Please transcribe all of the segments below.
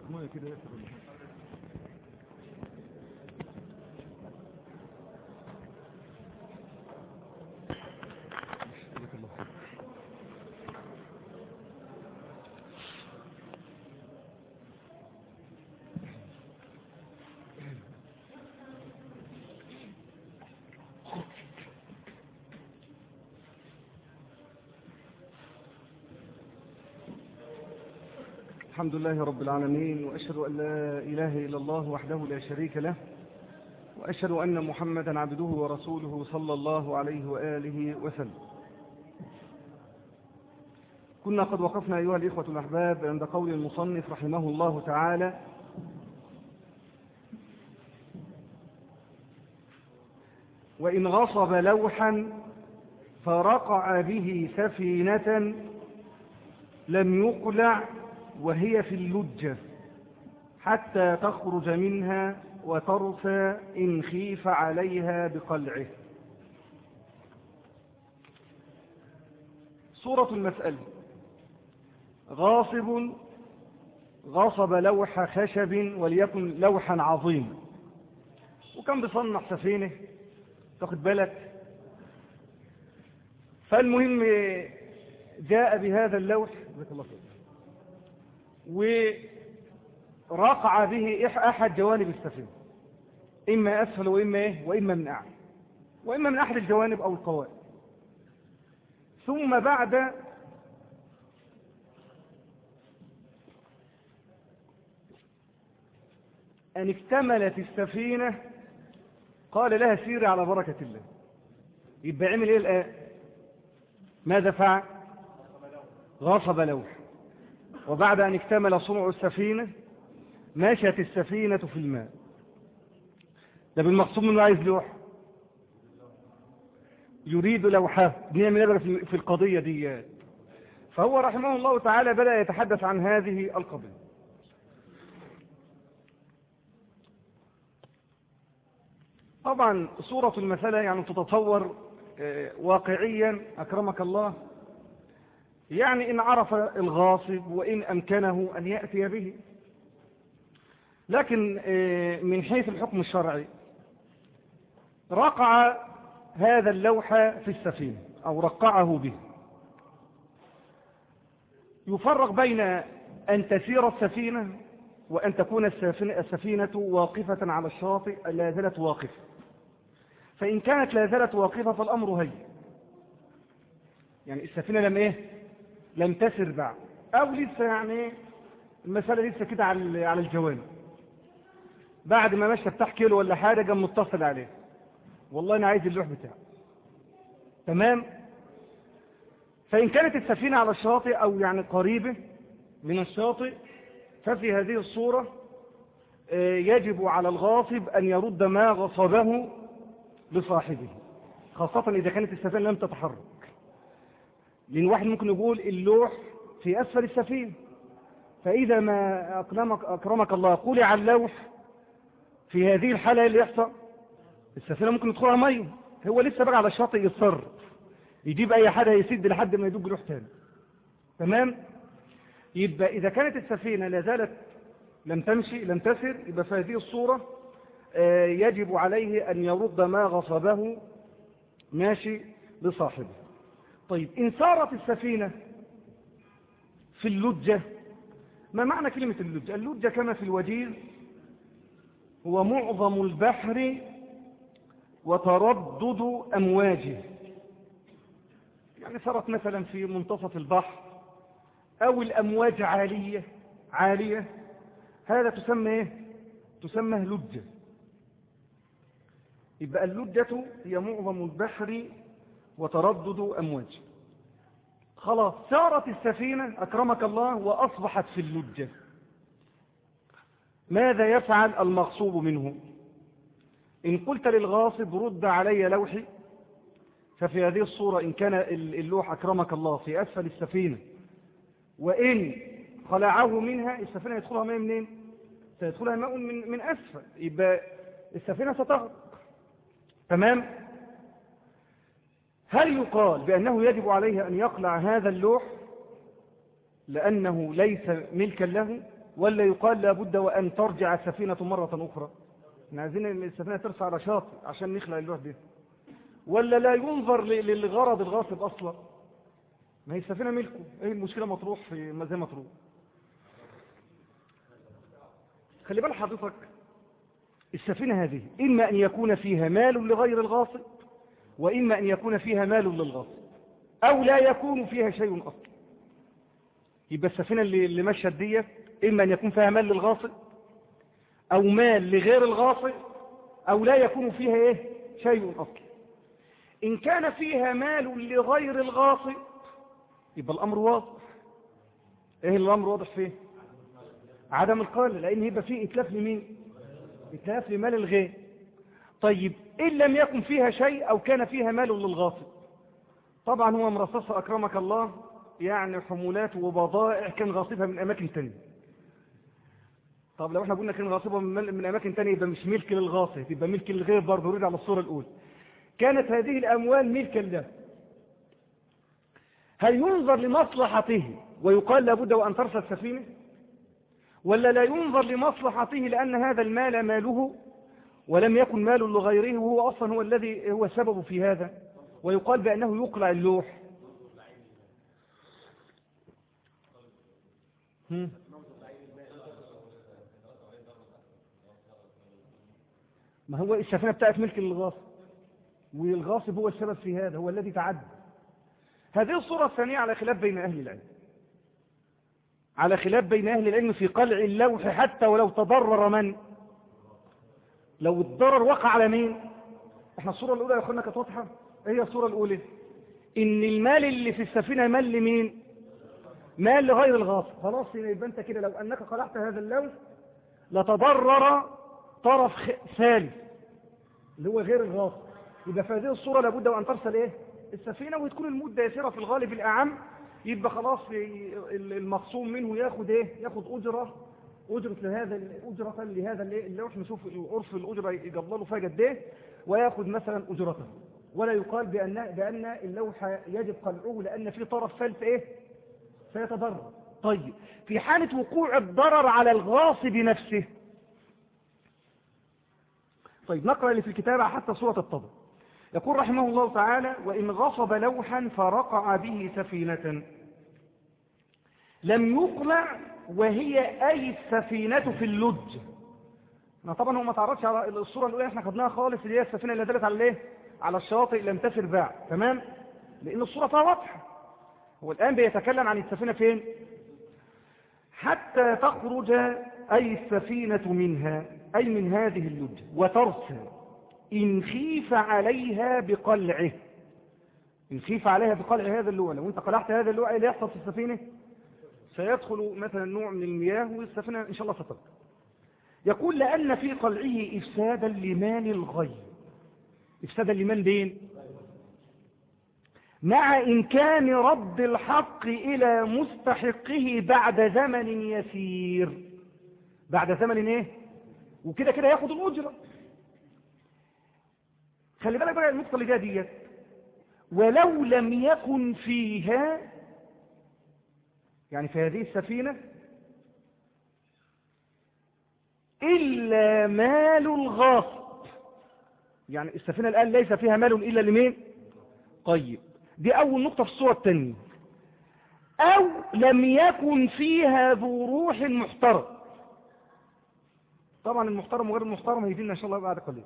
ميه كده يا سيدي. جزاك الله خير. الحمد لله رب العالمين وأشهد أن لا إله إلا الله وحده لا شريك له وأشهد أن محمدا عبده ورسوله صلى الله عليه وآله وسلم كنا قد وقفنا أيها الإخوة الأحباب عند قول المصنف رحمه الله تعالى وإن غصب لوحا فرقع به سفينة لم يقلع وهي في اللجة حتى تخرج منها وترسى إن خيف عليها بقلعه صورة المسألة غاصب غصب لوح خشب وليكن لوحا عظيما وكان بيصنع سفينة تاخد بالك فالمهم جاء بهذا اللوح جزاك الله خير ورقع به إح- أحد جوانب السفينة إما أسفل وإما إيه وإما من أعلى وإما من أحد الجوانب أو القوائم ثم بعد أن اكتملت السفينة قال لها سيري على بركة الله يبقى عمل إيه الآن ماذا فعل غصب لوح وبعد أن اكتمل صنع السفينة مشت السفينة في الماء ده بالمقصود منه عايز لوح يريد لوحه بنعمل نبرة في في القضية دي فهو رحمه الله تعالى بدأ يتحدث عن هذه القضية طبعا صورة المسألة يعني تتصور آه، واقعيا أكرمك الله يعني إن عرف الغاصب وإن أمكنه أن يأتي به لكن آه، من حيث الحكم الشرعي رقع هذا اللوح في السفينة أو رقعه به يفرق بين أن تسير السفينة وأن تكون السفينة, السفينة واقفة على الشاطئ لا زالت واقفة فإن كانت لا زالت واقفة فالأمر هي يعني السفينة لم إيه لم تسر بعد أو لسه يعني المسألة لسه كده على على الجوانب بعد ما مشى بتاع كيلو ولا حاجة قام متصل عليه والله أنا عايز اللوح بتاعه تمام فإن كانت السفينة على الشاطئ أو يعني قريبة من الشاطئ ففي هذه الصورة آه، يجب على الغاصب أن يرد ما غصبه لصاحبه خاصة إذا كانت السفينة لم تتحرك لأن واحد ممكن يقول اللوح في أسفل السفينة فإذا ما أكرمك, أكرمك الله قولي اللوح في هذه الحالة إيه اللي يحصل السفينة ممكن يدخلها مية هو لسه بقى على الشاطئ يصر يجيب أي حاجة يسد لحد ما يدوب لوح تاني تمام يبقى إذا كانت السفينة لا زالت لم تمشي لم تسر يبقى في هذه الصورة آه، يجب عليه أن يرد ما غصبه ماشي لصاحبه طيب إن سارت السفينة في اللجة ما معنى كلمة اللجة اللجة كما في الوجيز هو معظم البحر وتردد أمواجه يعني سارت مثلا في منتصف البحر أو الأمواج عالية عالية هذا تسمى إيه؟ تسمى لجة يبقى اللجة هي معظم البحر وتردد أمواج خلاص سارت السفينة أكرمك الله وأصبحت في اللجة ماذا يفعل المغصوب منه إن قلت للغاصب رد علي لوحي ففي هذه الصورة إن كان اللوح أكرمك الله في أسفل السفينة وإن خلعه منها السفينة يدخلها ماء منين سيدخلها ماء من, من أسفل يبقى السفينة ستغرق تمام هل يقال بأنه يجب عليه أن يقلع هذا اللوح لأنه ليس ملكا له ولا يقال لابد وأن ترجع السفينة مرة أخرى احنا عايزين السفينة ترفع على شاطئ عشان نخلع اللوح دي ولا لا ينظر للغرض الغاصب أصلا ما هي السفينة ملكه ايه المشكلة مطروح في زي مطروح خلي بال حضرتك السفينة هذه إما أن يكون فيها مال لغير الغاصب وإما أن يكون فيها مال للغاصب أو لا يكون فيها شيء أصلا يبقى السفينة اللي, اللي مشت دي إما أن يكون فيها مال للغاصب أو مال لغير الغاصب أو لا يكون فيها إيه شيء أصلا إن كان فيها مال لغير الغاصب يبقى الأمر واضح إيه الأمر واضح فيه عدم القال لأن يبقى فيه إتلاف لمين إتلاف لمال الغير طيب إن لم يكن فيها شيء أو كان فيها مال للغاصب طبعا هو مرصصة أكرمك الله يعني حمولات وبضائع كان غاصبها من أماكن تانية طب لو احنا قلنا كان غاصبها من, من أماكن تانية يبقى مش ملك للغاصب يبقى ملك للغير برضه رجع على الصورة الأولى كانت هذه الأموال ملكا له هل ينظر لمصلحته ويقال لابد وأن ترسى السفينة ولا لا ينظر لمصلحته لأن هذا المال ماله ولم يكن مال لغيره وهو أصلا هو الذي هو السبب في هذا ويقال بأنه يقلع اللوح ما هو السفينة بتاعت ملك للغاصب والغاصب هو السبب في هذا هو الذي تعدى هذه الصورة الثانية على خلاف بين أهل العلم على خلاف بين أهل العلم في قلع اللوح حتى ولو تضرر من لو الضرر وقع على مين احنا الصورة الأولى يا أخوانا كانت واضحة ايه هي الصورة الأولى إن المال اللي في السفينة مال لمين مال لغير الغاصب خلاص يبقى أنت كده لو أنك قلعت هذا اللوح لتضرر طرف ثالث اللي هو غير الغاصب يبقى في هذه الصورة لابد وأن ترسل إيه السفينة وتكون المدة يسيرة في الغالب الأعم يبقى خلاص المخصوم منه ياخد ايه ياخد أجرة أجرة لهذا أجرة لهذا اللوح نشوف عرف الأجرة يقبله فيها قد ايه وياخد مثلا أجرته ولا يقال بأن بأن اللوح يجب قلعه لأن في طرف ثالث ايه سيتضرر طيب في حالة وقوع الضرر على الغاصب نفسه طيب نقرأ اللي في الكتابة حتى صورة الطبع يقول رحمه الله تعالى وإن غصب لوحا فرقع به سفينة لم يقلع وهي أي السفينة في اللج طبعا هو ما تعرضش على الصورة الأولى احنا خدناها خالص اللي هي السفينة اللي دلت على الايه على الشاطئ لم تسر باع تمام لأن الصورة فيها واضحة هو الآن بيتكلم عن السفينة فين حتى تخرج أي السفينة منها أي من هذه اللج وترسل إن خيف عليها بقلعه إن خيف عليها بقلع هذا اللوع لو أنت قلعت هذا اللوع اللي يحصل في السفينة سيدخل مثلا نوع من المياه والسفينة إن شاء الله ستبقى يقول لأن في قلعه إفسادا لمال الغير إفسادا لمال دين مع إمكان رد الحق إلى مستحقه بعد زمن يسير بعد زمن إيه وكده كده ياخد الأجرة خلي بالك بقى النقطة اللي جايه ديت ولو لم يكن فيها يعني في هذه السفينة إلا مال الغاصب يعني السفينة الآن ليس فيها مال إلا لمين طيب دي أول نقطة في الصورة الثانية أو لم يكن فيها ذو روح محترم طبعا المحترم وغير المحترم هيجينا إن شاء الله بعد قليل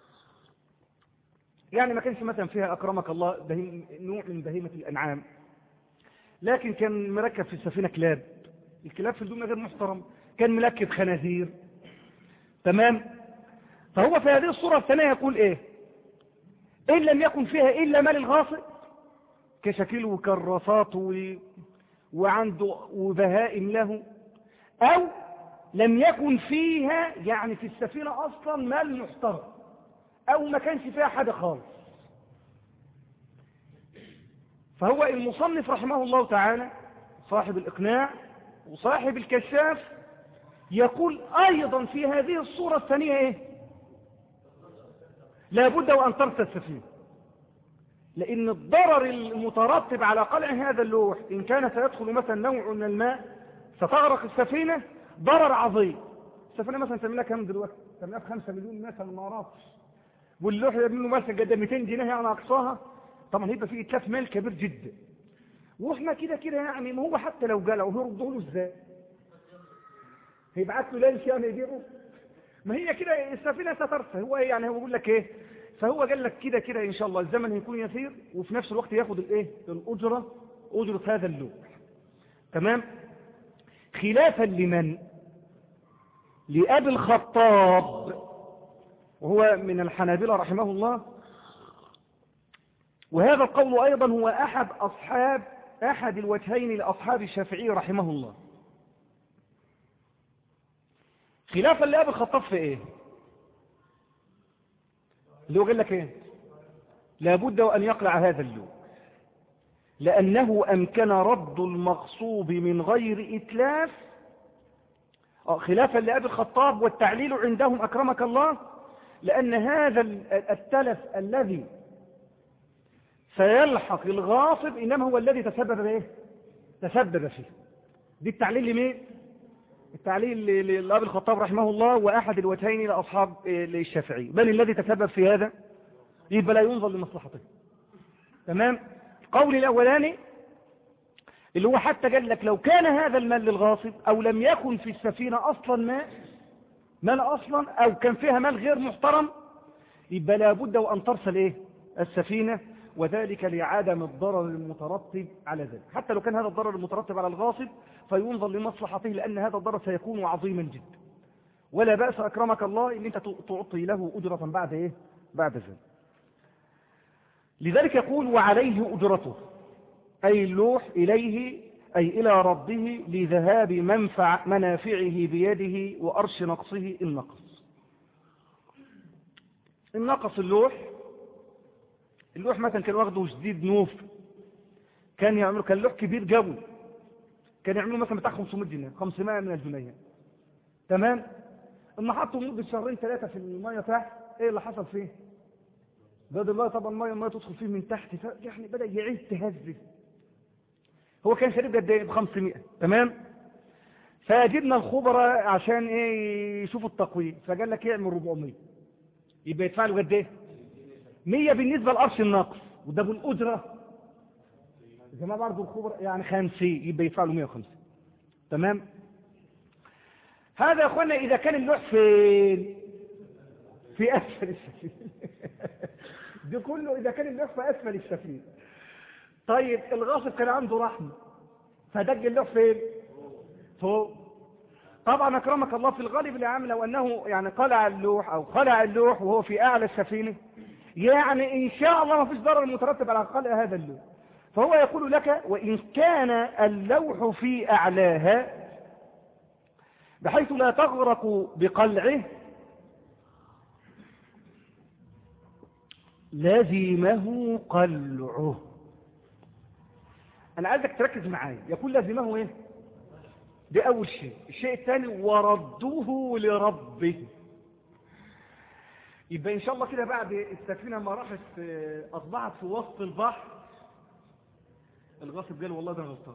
يعني ما كانش مثلا فيها أكرمك الله بهيم نوع من بهيمة الأنعام لكن كان مركب في السفينة كلاب الكلاب في الدنيا غير محترم كان مركب خنازير تمام فهو في هذه الصورة الثانية يقول ايه إن لم يكن فيها إلا مال الغاصب كشكل وكراسات و... وعنده وبهائم له أو لم يكن فيها يعني في السفينة أصلا مال محترم أو ما كانش فيها حاجة خالص فهو المصنف رحمه الله تعالى صاحب الإقناع وصاحب الكشاف يقول أيضا في هذه الصورة الثانية إيه لابد وأن ترسى السفينة لأن الضرر المترتب على قلع هذا اللوح إن كان سيدخل مثلا نوع من الماء ستغرق السفينة ضرر عظيم السفينة مثلا تعملها كام دلوقتي تعملها ب 5 مليون مثلا ما اعرفش واللوح منه مثلا قد 200 جنيه يعني اقصاها طبعا هيبقى في اتلاف مال كبير جدا واحنا كده كده يعني ما هو حتى لو جلعوا هيردوا له ازاي هيبعت له لانش يعني يجيبه ما هي كده السفينه سترسى هو يعني هو بيقول لك ايه فهو قال لك كده كده ان شاء الله الزمن هيكون يسير وفي نفس الوقت ياخد الايه الاجره اجره هذا اللوح تمام خلافا لمن لأبي الخطاب وهو من الحنابلة رحمه الله وهذا القول أيضا هو أحد أصحاب أحد الوجهين لأصحاب الشافعي رحمه الله خلافا لأبي الخطاب في إيه اللي هو قال لك إيه لابد أن يقلع هذا اللون لأنه أمكن رد المغصوب من غير إتلاف خلافا لأبي الخطاب والتعليل عندهم أكرمك الله لأن هذا التلف الذي سيلحق الغاصب إنما هو الذي تسبب إيه؟ تسبب فيه دي التعليل لمين؟ التعليل لأبي الخطاب رحمه الله وأحد الوجهين لأصحاب الشافعي بل الذي تسبب في هذا يبقى لا ينظر لمصلحته تمام؟ القول الأولاني اللي هو حتى قال لك لو كان هذا المال للغاصب أو لم يكن في السفينة أصلا ماء مال أصلا أو كان فيها مال غير محترم يبقى لابد وأن ترسل إيه السفينة وذلك لعدم الضرر المترتب على ذلك حتى لو كان هذا الضرر المترتب على الغاصب فينظر لمصلحته لأن هذا الضرر سيكون عظيما جدا ولا بأس أكرمك الله إن أنت تعطي له أجرة بعد إيه بعد ذلك لذلك يقول وعليه أجرته أي اللوح إليه أي إلى ربه لذهاب منفع منافعه بيده وأرش نقصه النقص النقص اللوح اللوح مثلا كان واخده جديد نوف كان يعملوا كان لوح كبير جوي كان يعملوا مثلا بتاع 500 جنيه 500 من الجنيه تمام اما حطوا مده شهرين ثلاثه في الميه تحت ايه اللي حصل فيه بدل الله طبعا الميه الميه تدخل فيه من تحت يعني بدا يعيد تهزز هو كان شريب قد ايه ب 500 تمام فجبنا الخبراء عشان ايه يشوفوا التقويم فقال لك اعمل 400 يبقى يدفع له قد ايه 100 بالنسبه لقرش النقص وده بالاجره يا جماعه برضه الخبراء يعني 50 يبقى يدفع له 150 تمام هذا يا اخوانا اذا كان اللوح فين في اسفل السفينه ده كله اذا كان اللوح في اسفل السفينه طيب الغاصب كان عنده رحمة فدج اللوح فين فوق طبعا اكرمك الله في الغالب العام لو انه يعني قلع اللوح او خلع اللوح وهو في اعلى السفينة يعني ان شاء الله ما فيش ضرر مترتب على خلع هذا اللوح فهو يقول لك وان كان اللوح في اعلاها بحيث لا تغرق بقلعه لزمه قلعه أنا عايزك تركز معايا يقول لازمه إيه ده أول شيء الشيء الثاني وردوه لربه يبقى إن شاء الله كده بعد السفينة ما راحت أصبحت في وسط البحر الغاصب قال والله ده غلطان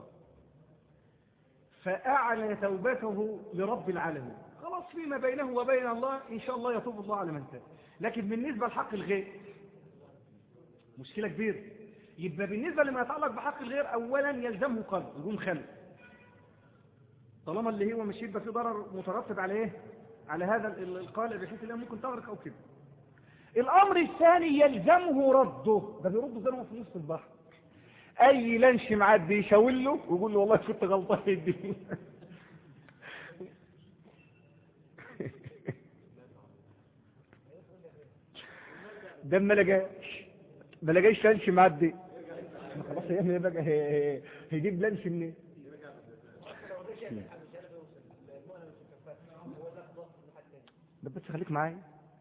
فأعلن توبته لرب العالمين خلاص فيما بينه وبين الله إن شاء الله يتوب الله على من تاب لكن بالنسبة لحق الغير مشكلة كبيرة يبقى بالنسبة لما يتعلق بحق الغير أولا يلزمه قلب يقوم خلق طالما اللي هو مش يبقى في ضرر مترتب على ايه على هذا القالع بحيث انها ممكن تغرق او كده الامر الثاني يلزمه رده ده بيرده زي ما في نص البحر اي لانش معدي يشاور له ويقول له والله كنت غلطان دي ده ما لقاش ما لقاش لانش معدي خلاص هيعمل ايه بقى هيجيب لانش منين بس خليك معايا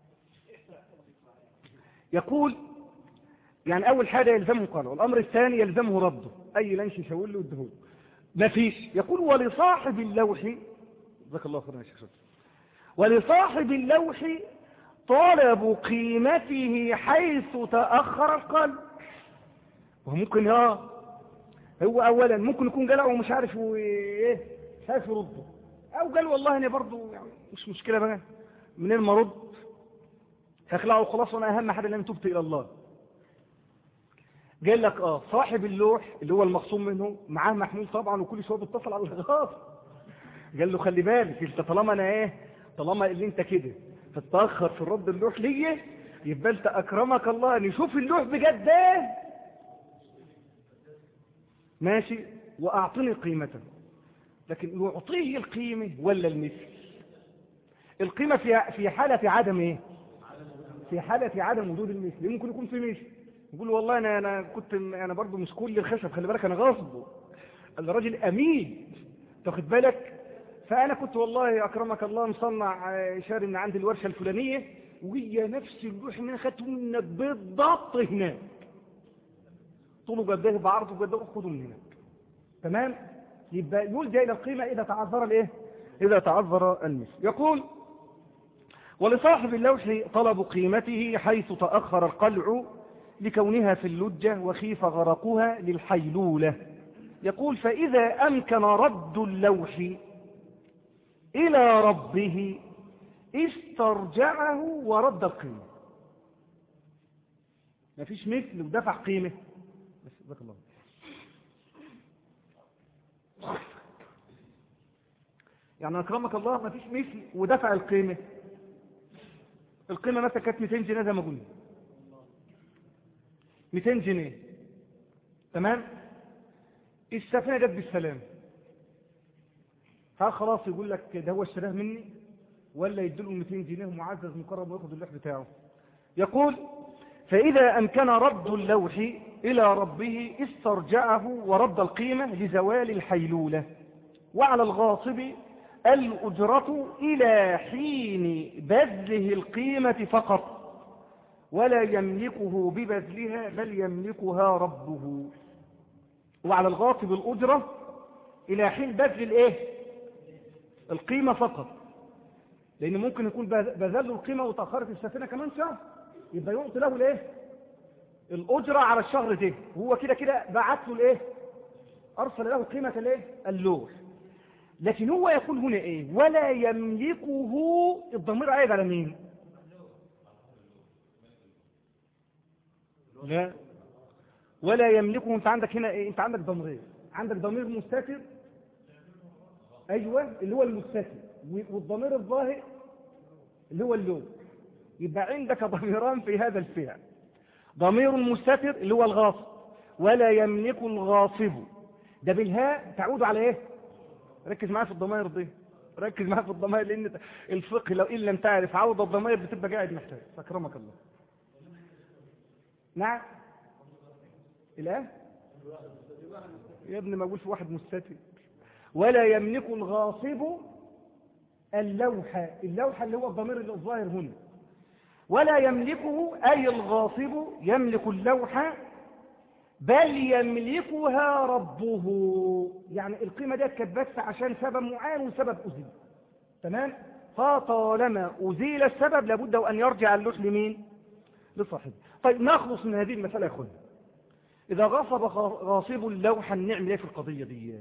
يقول يعني اول حاجه يلزمه قاله الامر الثاني يلزمه رده اي لانش يشاور له ادهوله ما فيش يقول ولصاحب اللوح جزاك الله خيرا يا شيخ ولصاحب اللوح طلب قيمته حيث تأخر القلب وهو ممكن اه هو اولا ممكن يكون جلع ومش عارف ايه مش عارف يرده او قال والله انا برضو يعني مش مشكلة بقى منين ما ارد هخلعه خلاص وانا اهم حاجة ان انا تبت الى الله قال لك اه صاحب اللوح اللي هو المخصوم منه معاه محمول طبعا وكل شويه بيتصل على الغاص قال له خلي بالك انت طالما انا ايه طالما اللي انت كده تتاخر في رد اللوح ليا يبقى انت اكرمك الله نشوف اللوح بجد ايه ماشي واعطني قيمته لكن يعطيه القيمه ولا المثل القيمه في في حاله عدم ايه في حاله عدم وجود المثل ممكن يكون في مثل يقول والله انا انا كنت انا برضه مش كل الخشب خلي بالك انا غصبه الراجل امين تاخد بالك فانا كنت والله اكرمك الله مصنع شاري من عند الورشه الفلانيه وهي نفس اللوح اللي انا خدته منك بالضبط هناك طوله قد بعرضه قد خده من هناك تمام يبقى يلجا الى القيمه اذا تعذر الايه اذا تعذر المثل يقول ولصاحب اللوح طلب قيمته حيث تاخر القلع لكونها في اللجة وخيف غرقها للحيلولة يقول فإذا أمكن رد اللوح إلى ربه استرجعه ورد القيمة ما فيش مثل ودفع قيمة بس بك الله يعني أكرمك الله ما فيش مثل ودفع القيمة القيمة مثلا كانت 200 جنيه زي ما قلنا 200 جنيه تمام السفينة جت بالسلام ها خلاص يقول لك ده هو اشتراه مني ولا يديله 200 جنيه معزز مقرب وياخد اللوح بتاعه يقول فإذا أمكن رد اللوح إلى ربه استرجعه ورد القيمة لزوال الحيلولة وعلى الغاصب الأجرة إلى حين بذله القيمة فقط ولا يملكه ببذلها بل يملكها ربه وعلى الغاصب الأجرة إلى حين بذل الإيه؟ القيمة فقط لأن ممكن يكون بذل القيمة وتأخرت السفينة كمان شهر يبقى يعطي له الإيه؟ الأجرة على الشهر ده وهو كده كده بعت له الإيه؟ أرسل له قيمة الإيه؟ اللوح لكن هو يقول هنا إيه؟ ولا يملكه الضمير عايد على مين؟ لا ولا يملكه انت عندك هنا ايه انت عندك ضمير عندك ضمير مستتر ايوه اللي هو المستتر والضمير الظاهر اللي هو اللون يبقى عندك ضميران في هذا الفعل ضمير مستتر اللي هو الغاصب ولا يملك الغاصب ده بالهاء تعود على ايه ركز معايا في الضمائر دي ركز معايا في الضمائر لان الفقه لو ان لم تعرف عوض الضمائر بتبقى قاعد محتاج اكرمك الله نعم الايه يا ابني ما اقولش واحد مستتر ولا يملك الغاصب اللوحة اللوحة اللي هو الضمير الظاهر هنا ولا يملكه أي الغاصب يملك اللوحة بل يملكها ربه يعني القيمة دي كانت بس عشان سبب معين وسبب أزيل تمام فطالما أزيل السبب لابد أن يرجع اللوح لمين لصاحبه طيب نخلص من هذه المسألة يا أخوان إذا غصب غاصب اللوحة النعم ايه في القضية دي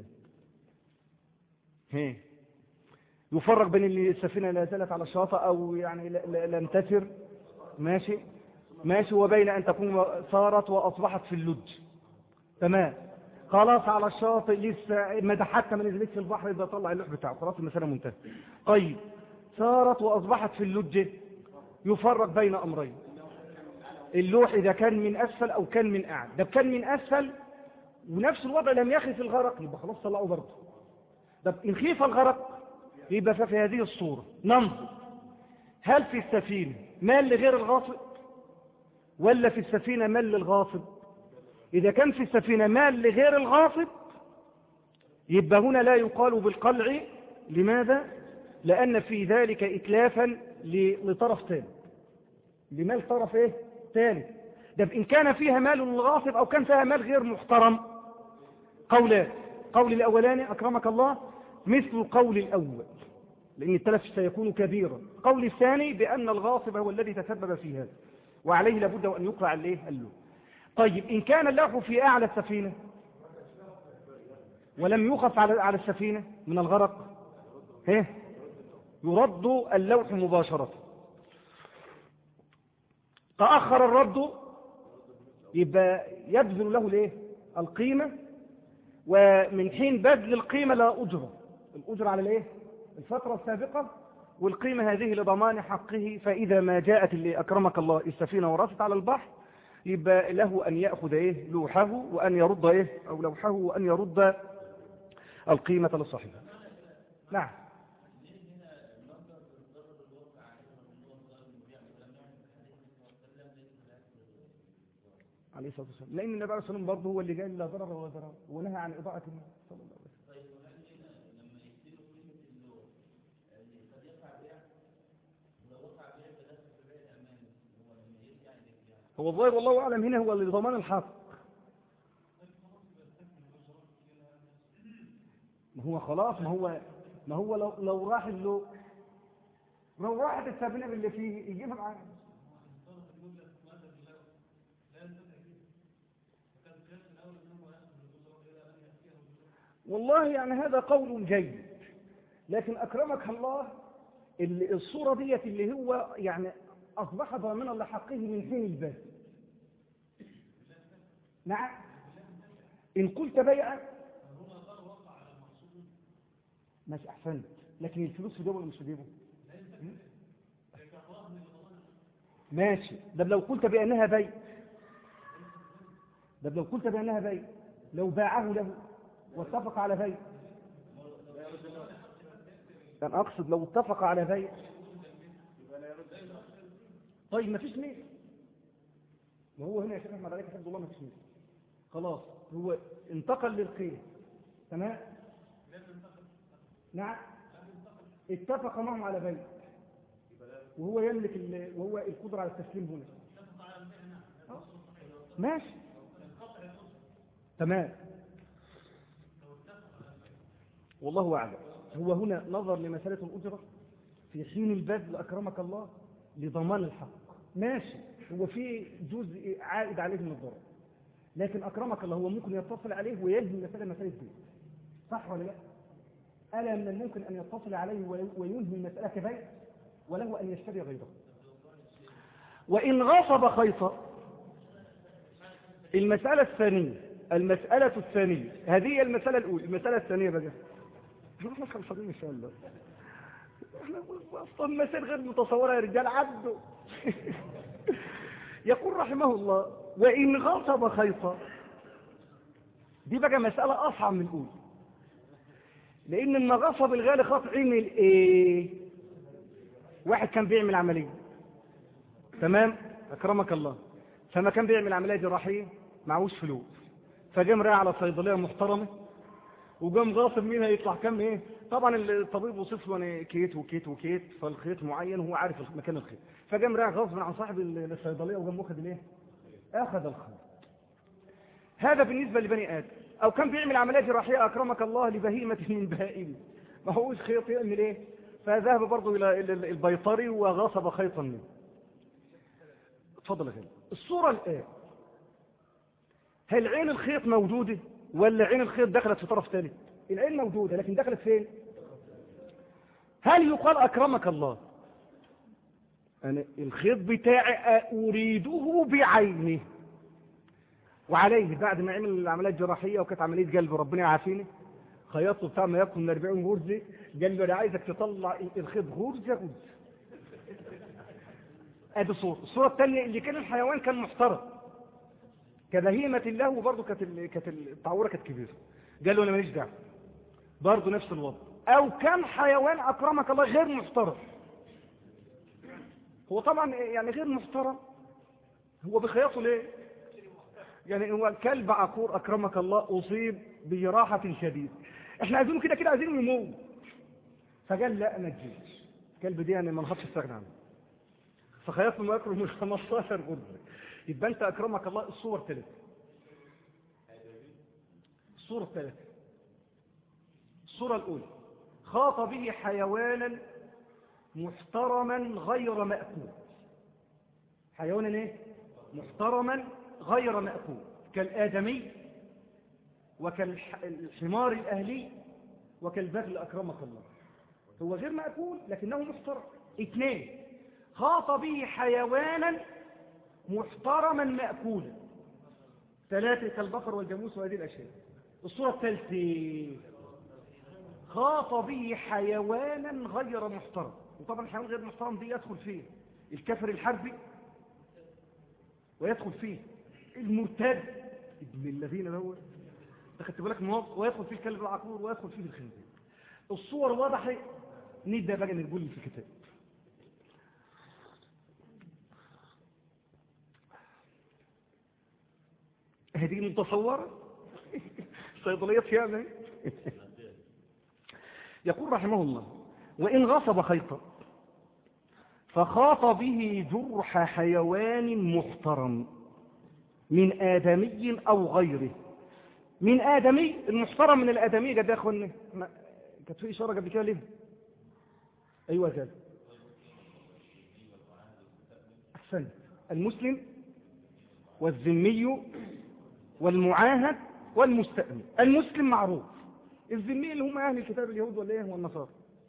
هي يفرق بين اللي السفينة لا زالت على الشاطئ أو يعني لم تسر ماشي ماشي وبين أن تكون صارت وأصبحت في اللج تمام خلاص على الشاطئ لسه ما حتى ما نزلتش البحر يبقى طلع اللوح بتاعه خلاص المسألة منتهى طيب صارت وأصبحت في اللج يفرق بين أمرين اللوح إذا كان من أسفل أو كان من أعلى ده كان من أسفل ونفس الوضع لم يخف الغرق يبقى خلاص طلعوا برضه طب إن خيف الغرق يبقى ففي هذه الصورة ننظر هل في السفينة مال لغير الغاصب ولا في السفينة مال للغاصب إذا كان في السفينة مال لغير الغاصب يبقى هنا لا يقال بالقلع لماذا؟ لأن في ذلك إتلافا لطرف ثاني لمال طرف إيه؟ ثالث ده إن كان فيها مال للغاصب أو كان فيها مال غير محترم قولان قول الأولاني أكرمك الله مثل قول الأول لأن التلف سيكون كبيرا قول الثاني بأن الغاصب هو الذي تسبب في هذا وعليه لابد أن يقرع عليه اللوح طيب إن كان اللوح في أعلى السفينة ولم يخف على على السفينة من الغرق ها يرد اللوح مباشرة تأخر الرد يبقى يبذل له الايه القيمة ومن حين بذل القيمة لا أجرة الأجرة على الايه الفترة السابقة والقيمة هذه لضمان حقه فإذا ما جاءت اللي أكرمك الله السفينة ورست على البحر يبقى له أن يأخذ إيه لوحه وأن يرد إيه أو لوحه وأن يرد القيمة لصاحبها نعم عليه الصلاة والسلام لأن النبي عليه الصلاة والسلام برضه هو اللي قال لا ضرر ولا ضرر ونهى عن إضاعة المال صلى الله عليه وسلم هو الظاهر والله أعلم هنا هو لضمان الحق ما هو خلاص ما هو ما هو لو لو راح له لو راحت السفينة اللي فيه يجيبها معاه والله يعني هذا قول جيد لكن أكرمك الله اللي الصورة ديت اللي هو يعني أصبح ضامنا لحقه من حين الباب نعم إن قلت بيعا ماشي أحسنت لكن الفلوس في جيبه ولا مش في جيبه ماشي ده لو قلت بأنها بيع ده لو قلت بأنها بيع لو باعه له واتفق على بيع كان أقصد لو اتفق على بيع طيب ما فيش ميل ما هو هنا يا شيخ احمد عليك حفظ الله ما فيش ميل خلاص هو انتقل للخير تمام نعم اتفق معهم على بيع وهو يملك ال... وهو القدرة على التسليم هنا آه. ماشي تمام والله أعلم هو هنا نظر لمسألة الأجرة في حين البذل أكرمك الله لضمان الحق ماشي هو في جزء عائد عليه من الضرر لكن أكرمك الله هو ممكن يتصل عليه ويجزم المسألة مسألة بيت صح ولا لا ألا من الممكن أن يتصل عليه وينهي المسألة كبيت وله أن يشتري غيره وإن غصب خيطا المسألة الثانية المسألة الثانية هذه المسألة الأولى المسألة الثانية بقى احنا خلصانين إن شاء الله احنا أصلا مسائل غير متصورة يا رجال عدوا يقول رحمه الله وإن غصب خيطا دي بقى مسألة أصعب من الأولى لأن لما غصب الغالي خط عمل إيه واحد كان بيعمل عملية تمام أكرمك الله فما كان بيعمل عملية جراحية معهوش فلوس فجام رايح على صيدلية محترمة وقام غاصب منها يطلع كم ايه طبعا الطبيب وصف له يعني كيت وكيت وكيت فالخيط معين وهو عارف مكان الخيط فقام رايح غصب عن صاحب الصيدليه وقام واخد الايه اخذ الخيط هذا بالنسبه لبني ادم او كان بيعمل عمليه جراحيه اكرمك الله لبهيمه من بهائم ما هوش خيط يعمل ايه فذهب برضه الى البيطري وغصب خيطا منه اتفضل يا الصوره الان هل عين الخيط موجوده ولا عين الخيط دخلت في طرف ثالث العين موجودة لكن دخلت فين هل يقال أكرمك الله أنا الخيط بتاعي أريده بعينه وعليه بعد ما عمل العمليات الجراحية وكانت عملية قلب ربنا يعافيني خيطته بتاع ما يكون من 40 غرزة قال له أنا عايزك تطلع الخيط غرزة غرزة ادي صورة الصورة الثانية اللي كان الحيوان كان محترم كبهيمة له وبرضه كانت كانت التعوره كانت كبيره قال له انا ماليش دعوه برضه نفس الوضع او كان حيوان اكرمك الله غير محترم هو طبعا يعني غير محترم هو بخياطه ليه يعني هو الكلب عقور اكرمك الله اصيب بجراحه شديده احنا عايزينه كده كده عايزينه يموت فقال لا ما تجيش الكلب دي يعني ما نخافش استغنى عنه فخياط ما يقرب من 15 غرزه يبقى انت اكرمك الله الصور ثلاثه الصورة الثلاثة الصورة الأولى خاط به حيوانا محترما غير مأكول حيوانا ايه محترما غير مأكول كالآدمي وكالحمار الأهلي وكالبغل أكرمك الله هو غير مأكول لكنه محترم اثنين خاط به حيوانا محترما مأكولا ثلاثة كالبقر والجاموس وهذه الأشياء الصورة الثالثة خاط به حيوانا غير محترم وطبعا الحيوان غير محترم دي يدخل فيه الكافر الحربي ويدخل فيه المرتد ابن الذين هو تخدت بالك موافق ويدخل فيه الكلب العقور ويدخل فيه الخنزير الصور واضحة نبدأ بقى نقول في الكتاب هذه متصورة صيدليات فيها يقول رحمه الله وإن غصب خيطا فخاط به جرح حيوان محترم من آدمي أو غيره من آدمي المحترم من الآدمي قد يا أخواني كانت في إشارة قبل كده ليه أيوة كده أحسن المسلم والذمي والمعاهد والمستأمن المسلم معروف الذمي اللي هم أهل الكتاب اليهود ولا إيه والنصارى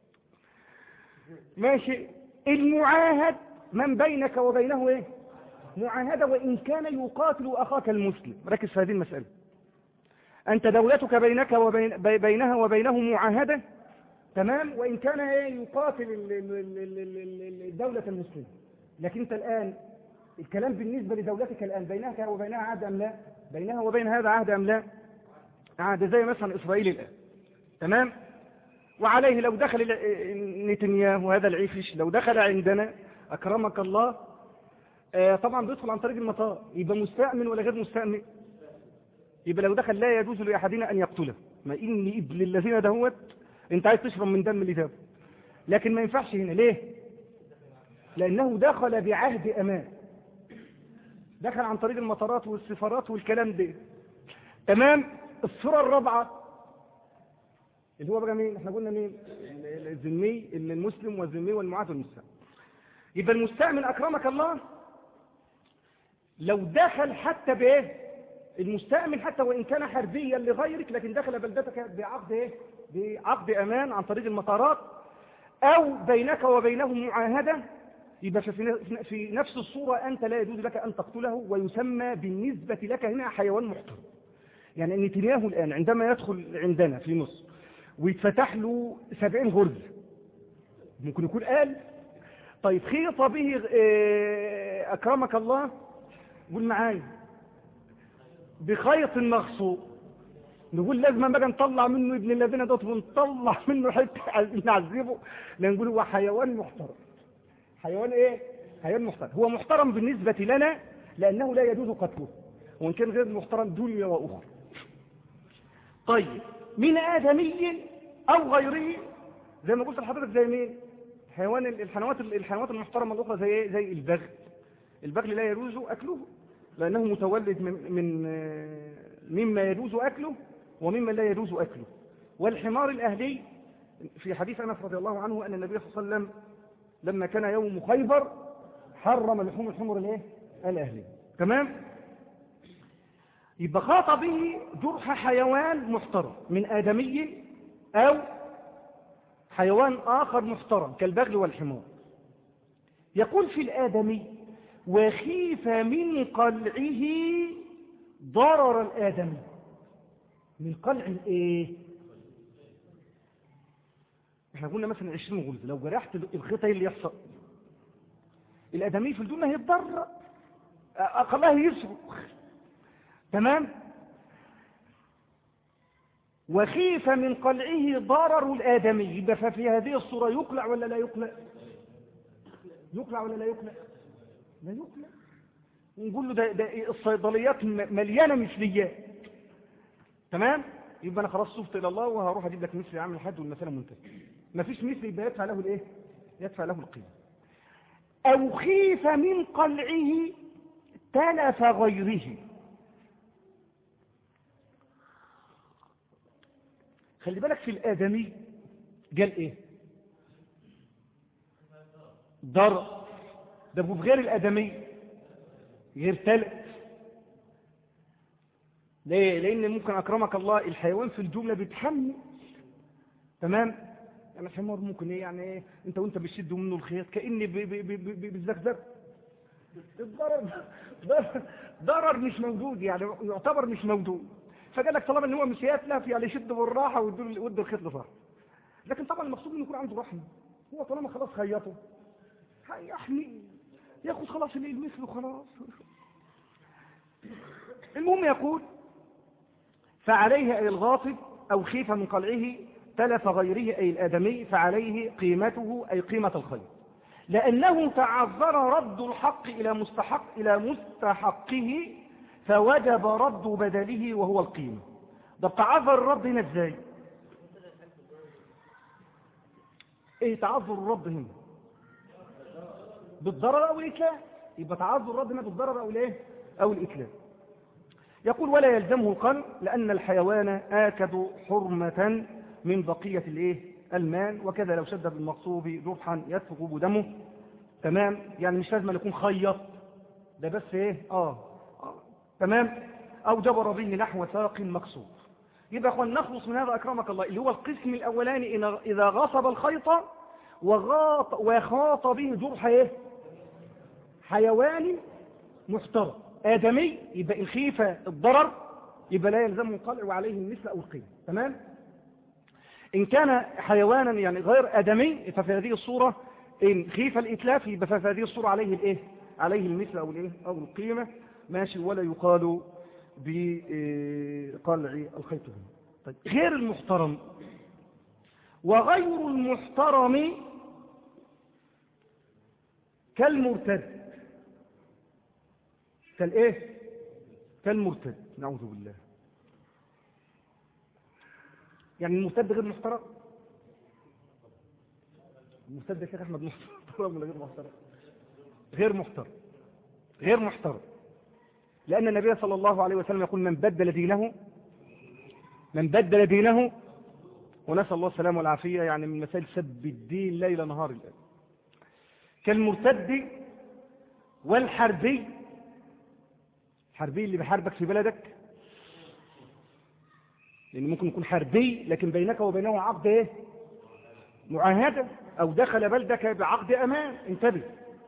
ماشي المعاهد من بينك وبينه إيه معاهدة وإن كان يقاتل أخاك المسلم ركز في هذه المسألة أنت دولتك بينك وبين بينها وبينه معاهدة تمام وإن كان إيه يقاتل الدولة المسلمة لكن أنت الآن الكلام بالنسبة لدولتك الآن بينك وبينها عهد أم لا بينها وبين هذا عهد أم لا عهد زي مثلا إسرائيل الآن تمام وعليه لو دخل نتنياهو هذا العيفش لو دخل عندنا أكرمك الله آه طبعا بيدخل عن طريق المطار يبقى مستأمن ولا غير مستأمن يبقى لو دخل لا يجوز لأحدنا أن يقتله ما إني ابن الذين دهوت انت عايز تشرب من دم اللي جابه لكن ما ينفعش هنا ليه لأنه دخل بعهد أمان دخل عن طريق المطارات والسفارات والكلام ده تمام الصورة الرابعة اللي هو بقى مين احنا قلنا مين الذمي المسلم والذمي والمعاد والمستأمن يبقى المستأمن أكرمك الله لو دخل حتى بايه المستأمن حتى وإن كان حربيا لغيرك لكن دخل بلدتك بعقد ايه بعقد أمان عن طريق المطارات أو بينك وبينه معاهدة يبقى في نفس الصورة أنت لا يجوز لك أن تقتله ويسمى بالنسبة لك هنا حيوان محترم يعني نتنياهو الآن عندما يدخل عندنا في مصر ويتفتح له سبعين غرز ممكن يكون قال طيب خيط به أكرمك الله قول معايا بخيط مغصوب نقول لازم بقى نطلع منه ابن الذين دوت ونطلع منه حته عايزين نعذبه لان نقول هو حيوان محترم حيوان ايه حيوان محترم هو محترم بالنسبة لنا لأنه لا يجوز قتله وإن كان غير محترم دنيا وأخرى طيب من آدمي أو غيره زي ما قلت لحضرتك زي مين حيوان الحيوانات الحيوانات المحترمة الأخرى زي ايه زي البغل البغل لا يجوز أكله لأنه متولد من, من مما يجوز أكله ومما لا يجوز أكله والحمار الأهلي في حديث أنس رضي الله عنه أن النبي صلى الله عليه وسلم لما كان يوم خيبر حرم لحوم الحمر الايه الاهلي تمام يبقى خاط به جرح حيوان محترم من آدمي أو حيوان آخر محترم كالبغل والحمار يقول في الآدمي وخيف من قلعه ضرر الآدمي من قلع الايه احنا قلنا مثلا 20 غلز لو جرحت الخيط ايه اللي يحصل الادمي في الدنيا هيتضرر اقلها يصرخ تمام وخيف من قلعه ضرر الادمي يبقى ففي هذه الصوره يقلع ولا لا يقلع يقلع ولا لا يقلع لا يقلع نقول له ده, ده الصيدليات مليانه مثليات تمام يبقى انا خلاص صفت الى الله وهروح اجيب لك مثل عامل حد والمساله منتهيه ما فيش مثل يبقى يدفع له الايه يدفع له القيمه او خيف من قلعه تلف غيره خلي بالك في الادمي قال ايه ضرر ده في غير الادمي غير تلف ليه لان ممكن اكرمك الله الحيوان في الجمله بيتحمل تمام يعني الحمار ممكن ايه يعني ايه انت وانت بتشد منه الخيط كاني بالزكزك الضرر ضرر, ضرر مش موجود يعني يعتبر مش موجود فقال لك طالما ان هو مش يتلف يعني يشد بالراحه ويدوا الخيط لصاحبه لكن طبعا المقصود انه يكون عنده رحمه هو طالما خلاص خيطه هيحمي ياخد خلاص المثل وخلاص المهم يقول فعليه أي الغاصب أو خيف من قلعه تلف غيره أي الآدمي فعليه قيمته أي قيمة الخير لأنه تعذر رد الحق إلى مستحق إلى مستحقه فوجب رد بدله وهو القيمة ده تعذر الرد هنا ازاي ايه تعذر الرد هنا بالضرر او الاتلاف يبقى تعذر الرد هنا بالضرر او الايه او الاتلاف يقول ولا يلزمه القلب لأن الحيوان آكد حرمة من بقية الايه المال وكذا لو شد بالمقصوب جرحا يسفك دمه تمام يعني مش لازم يكون خيط ده بس ايه آه. اه تمام او جبر به نحو ساق مكسور يبقى اخوان نخلص من هذا اكرمك الله اللي هو القسم الاولاني إن اذا غصب الخيط وغاط وخاط به جرح ايه حيواني محترم آدمي يبقى إن خيف الضرر يبقى لا يلزمه القلع وعليه المثل أو القيم تمام إن كان حيوانا يعني غير آدمي ففي هذه الصورة إن خيف الإتلاف يبقى في هذه الصورة عليه الإيه عليه المثل أو الإيه أو القيمة ماشي ولا يقال بقلع الخيط طيب غير المحترم وغير المحترم كالمرتد كالايه كالمرتد نعوذ بالله يعني المرتد غير محترم المرتد يا شيخ احمد محترم ولا غير محترم غير محترم غير محترم لأن النبي صلى الله عليه وسلم يقول من بدل دينه من بدل دينه ونسأل الله السلامة والعافية يعني من مسائل سب الدين ليل نهار الآن كالمرتد والحربي حربي اللي بيحاربك في بلدك لأن ممكن يكون حربي لكن بينك وبينه عقد ايه معاهدة أو دخل بلدك بعقد أمان انتبه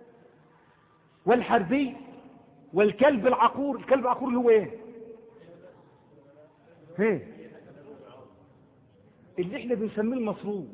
والحربي والكلب العقور الكلب العقور اللي هو ايه ايه اللي احنا بنسميه المصروف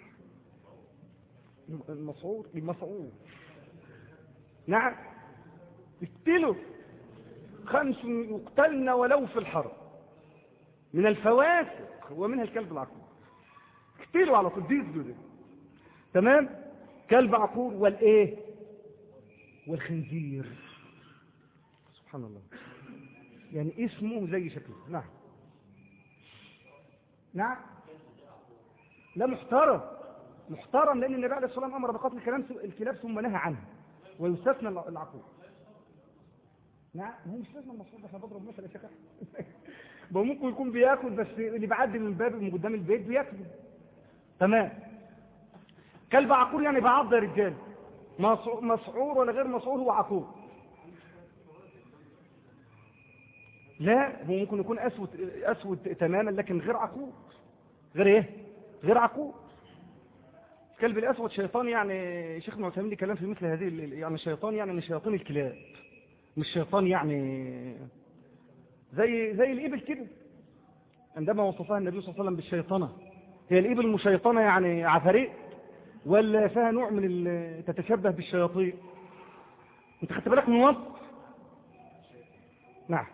المصعور المصعور نعم اقتله خمس يقتلن ولو في الحرب من الفواسق ومنها الكلب العقور اقتلوا على طول دي تمام كلب عقور والايه والخنزير سبحان الله يعني اسمه زي شكله نعم نعم لا محترم محترم لان النبي عليه الصلاه والسلام امر بقتل الكلاب ثم نهى عنه ويستثنى العقور نعم هو مش لازم المصروف احنا بضرب مثل يا شيخ ممكن يكون بياكل بس اللي بيعدي من الباب من قدام البيت بياكل تمام كلب عقور يعني بعض يا رجال مسعور ولا غير مسعور هو عقور لا هو ممكن يكون اسود اسود تماما لكن غير عقور غير ايه غير عقور الكلب الاسود شيطان يعني شيخ معتمد كلام في مثل هذه يعني الشيطان يعني من شياطين الكلاب مش شيطان يعني زي زي الإبل كده عندما وصفها النبي صلى الله عليه وسلم بالشيطنة هي الإبل مشيطنة يعني عفاريت ولا فيها نوع من تتشبه بالشياطين انت خدت بالك من وصف نعم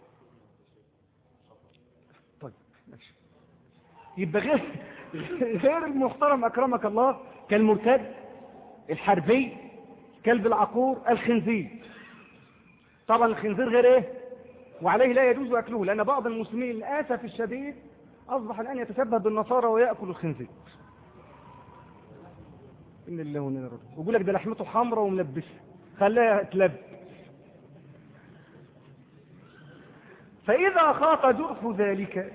طيب ماشي يبقى غير غير المحترم أكرمك الله كالمرتد الحربي كلب العقور الخنزير طبعا الخنزير غير ايه وعليه لا يجوز اكله لان بعض المسلمين للاسف الشديد اصبح الان يتشبه بالنصارى وياكل الخنزير ان الله ونعم الرجل ويقول لك ده لحمته حمراء وملبسه خليها تلب فاذا خاط جرح ذلك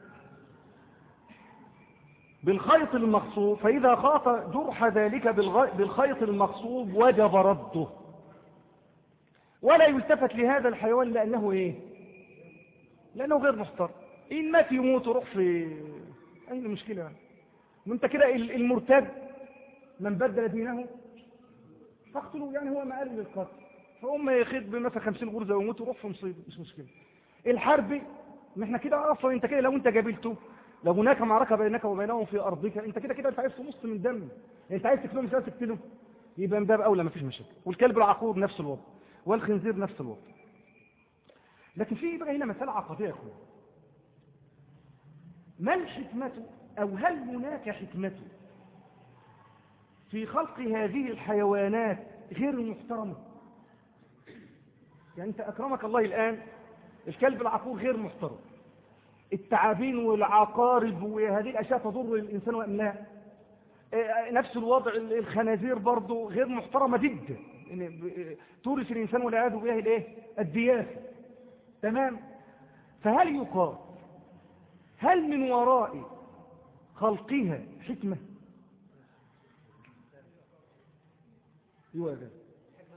بالخيط المخصوب فإذا خاط جرح ذلك بالخيط المخصوب وجب رده ولا يلتفت لهذا الحيوان لأنه إيه لأنه غير محتر إن مات يموت روح في أي مشكلة وانت كده المرتد من بدل دينه فاقتلوا يعني هو ما قال للقتل فهم ياخد بمثلا 50 غرزه ويموت ويروح في مصيبه مش مشكله الحربي ما احنا كده اصلا انت كده لو انت قابلته لو هناك معركه بينك وبينهم في ارضك انت كده كده انت عايز تمص من دم انت عايز تقتله مش عايز تقتله يبقى من باب اولى ما فيش مشاكل والكلب العقور نفس الوضع والخنزير نفس الوضع لكن في بقى هنا مساله عقديه يا اخويا ما الحكمه او هل هناك حكمه في خلق هذه الحيوانات غير المحترمه يعني انت اكرمك الله الان الكلب العقور غير محترم التعابين والعقارب وهذه الاشياء تضر الانسان وام لا نفس الوضع الخنازير برضه غير محترمه جدا يعني تورث الانسان والعياذ بالله الايه الدياسه تمام فهل يقال هل من وراء خلقها حكمه ايوه يا جماعه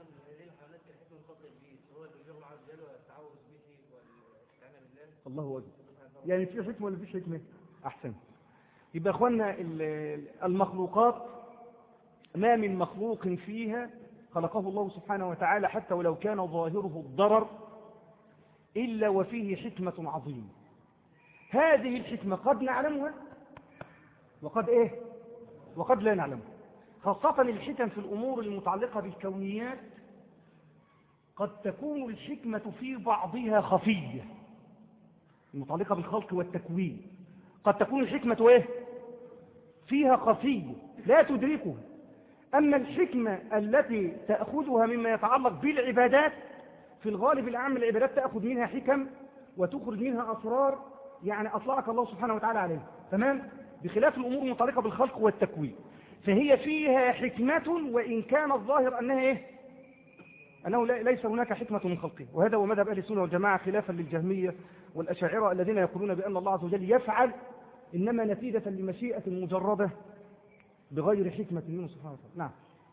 الله أكبر يعني في حكمة ولا فيش حكمة أحسن يبقى أخوانا المخلوقات ما من مخلوق فيها خلقه الله سبحانه وتعالى حتى ولو كان ظاهره الضرر إلا وفيه حكمة عظيمة هذه الحكمة قد نعلمها وقد إيه وقد لا نعلمها خاصة الحكم في الأمور المتعلقة بالكونيات قد تكون الحكمة في بعضها خفية المتعلقة بالخلق والتكوين قد تكون الحكمة ايه فيها خفية لا تدركها أما الحكمة التي تأخذها مما يتعلق بالعبادات في الغالب العام العبادات تأخذ منها حكم وتخرج منها أسرار يعني أطلعك الله سبحانه وتعالى عليها تمام بخلاف الأمور المتعلقة بالخلق والتكوين فهي فيها حكمة وإن كان الظاهر أنها إيه أنه ليس هناك حكمة من خلقه وهذا هو مذهب أهل السنة والجماعة خلافا للجهمية والأشاعرة الذين يقولون بأن الله عز وجل يفعل إنما نتيجة لمشيئة مجردة بغير حكمة منه سبحانه وتعالى نعم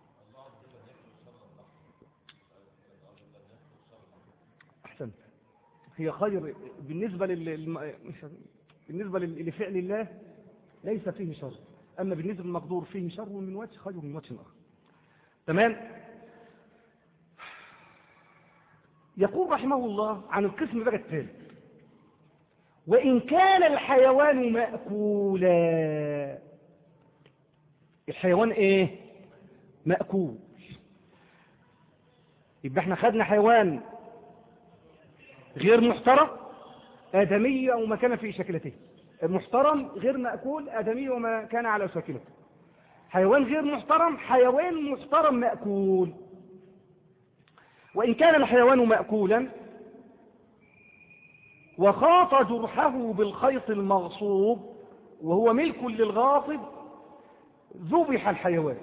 أحسنت هي خير بالنسبة لل... بالنسبة لفعل الله ليس فيه شر أما بالنسبة للمقدور فيه شر من وجه خير من وجه آخر تمام يقول رحمه الله عن القسم بقى الثالث وإن كان الحيوان مأكولا الحيوان ايه مأكول يبقى احنا خدنا حيوان غير محترم آدمي أو ما كان في شكلته محترم غير مأكول آدمي وما كان على شكلته حيوان غير محترم حيوان محترم مأكول وإن كان الحيوان مأكولا وخاط جرحه بالخيط المغصوب وهو ملك للغاصب ذبح الحيوان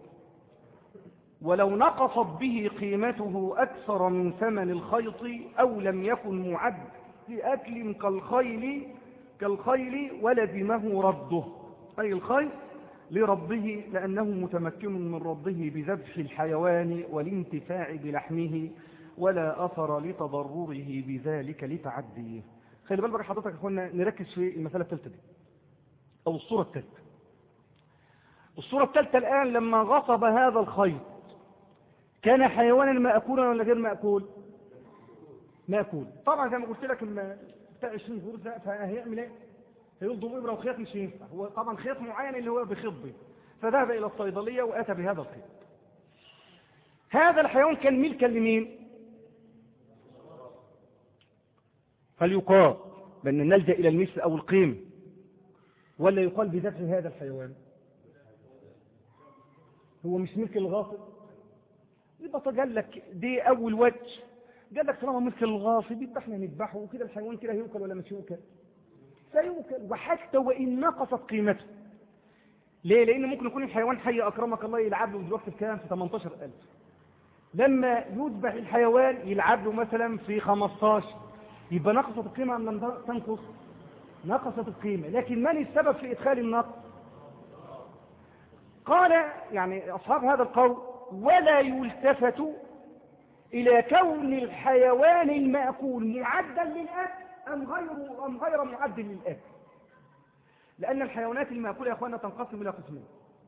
ولو نقصت به قيمته أكثر من ثمن الخيط أو لم يكن معد لأكل كالخيل كالخيل ولزمه رده أي الخيل لربه لأنه متمكن من ربه بذبح الحيوان والانتفاع بلحمه ولا أثر لتضرره بذلك لتعديه خلي بالك حضرتك يا اخوانا نركز في المسألة الثالثة دي أو الصورة الثالثة الصورة الثالثة الآن لما غصب هذا الخيط كان حيوانا مأكولا ولا غير مأكول مأكول طبعا زي ما قلت لك بتاع 20 غرزة فهيعمل ايه هيلضم إبرة وخيط مش ينفع هو طبعا خيط معين اللي هو بخضه فذهب إلى الصيدلية وأتى بهذا الخيط هذا الحيوان كان ملكا لمين فليقال بأن نلجأ إلى المثل أو القيم ولا يقال بذبح هذا الحيوان هو مش ملك الغاصب يبقى قال لك دي أول وجه قال لك طالما ملك الغاصب يبقى احنا نذبحه وكده الحيوان كده هيوكل ولا مش يوكل سيوكل وحتى وإن نقصت قيمته ليه؟ لأن ممكن يكون الحيوان حي أكرمك الله يلعب له دلوقتي بكام في 18000 لما يذبح الحيوان يلعب له مثلا في 15 يبقى نقصت القيمة أم لم تنقص نقصت القيمة لكن من السبب في إدخال النقص قال يعني أصحاب هذا القول ولا يلتفت إلى كون الحيوان المأكول معدا للأكل أم غير, أم غير معد للأكل لأن الحيوانات المأكولة يا أخوانا تنقسم إلى قسمين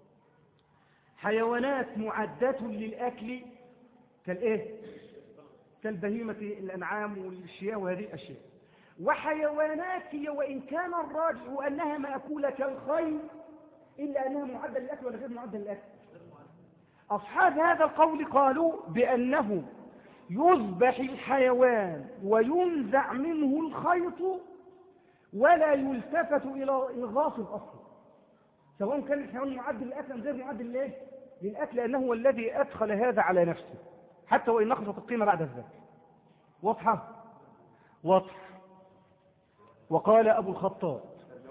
حيوانات معدة للأكل كالإيه؟ كالبهيمة الأنعام والشياء وهذه الأشياء وحيوانات هي وإن كان الراجع أنها مأكولة كالخيل إلا أنها معدة للأكل ولا غير معدة للأكل أصحاب هذا القول قالوا بأنه يذبح الحيوان وينزع منه الخيط ولا يلتفت إلى الغاصب أصلا سواء كان الحيوان معد للأكل أم غير معد للإيه؟ للأكل لأنه هو الذي أدخل هذا على نفسه حتى وإن نقصت القيمة بعد ذلك واضحة واضح وقال أبو الخطاب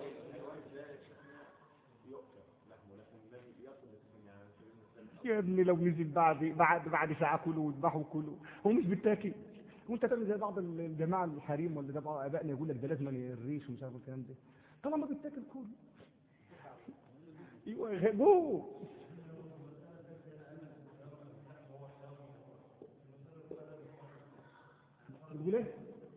يا ابني لو نزل بعد بعد بعد ساعة كله واذبحوا كله هو مش بالتاكيد وانت تعمل زي بعض الجماعة الحريم ولا ده بعض ابائنا يقول لك ده لازم الريش ومش عارف الكلام ده طالما بيتاكل كله ايوه يغيبوه بتقول ايه؟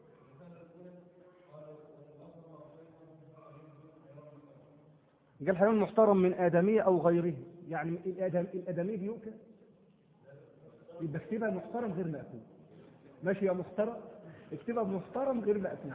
قال حيوان محترم من آدمية أو غيره يعني الآدم الآدمي بيؤكل يبقى اكتبها محترم غير مأكول ماشي يا محترم اكتبها محترم غير مأكول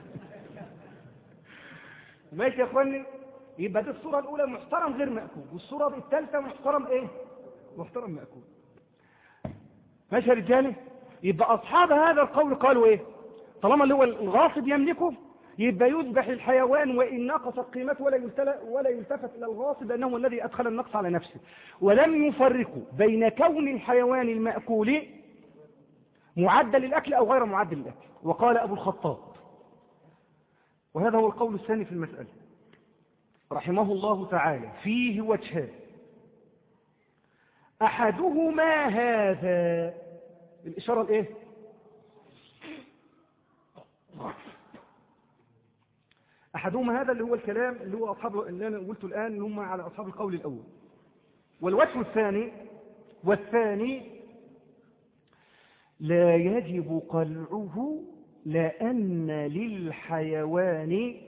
ماشي يا اخواني يبقى دي الصورة الأولى محترم غير مأكول والصورة الثالثة محترم ايه محترم مأكول ماشي يا رجالي يبقى أصحاب هذا القول قالوا ايه طالما اللي هو الغاصب يملكه يبقى يذبح الحيوان وإن نقصت قيمته ولا ولا يلتفت إلى الغاصب لأنه الذي أدخل النقص على نفسه ولم يفرقوا بين كون الحيوان المأكول معدل للأكل أو غير معدل للأكل وقال أبو الخطاب وهذا هو القول الثاني في المسألة رحمه الله تعالى فيه وجهان أحدهما هذا الإشارة الإيه أحدهما هذا اللي هو الكلام اللي هو أصحاب اللي أنا قلته الآن اللي هم على أصحاب القول الأول والوجه الثاني والثاني لا يجب قلعه لأن للحيوان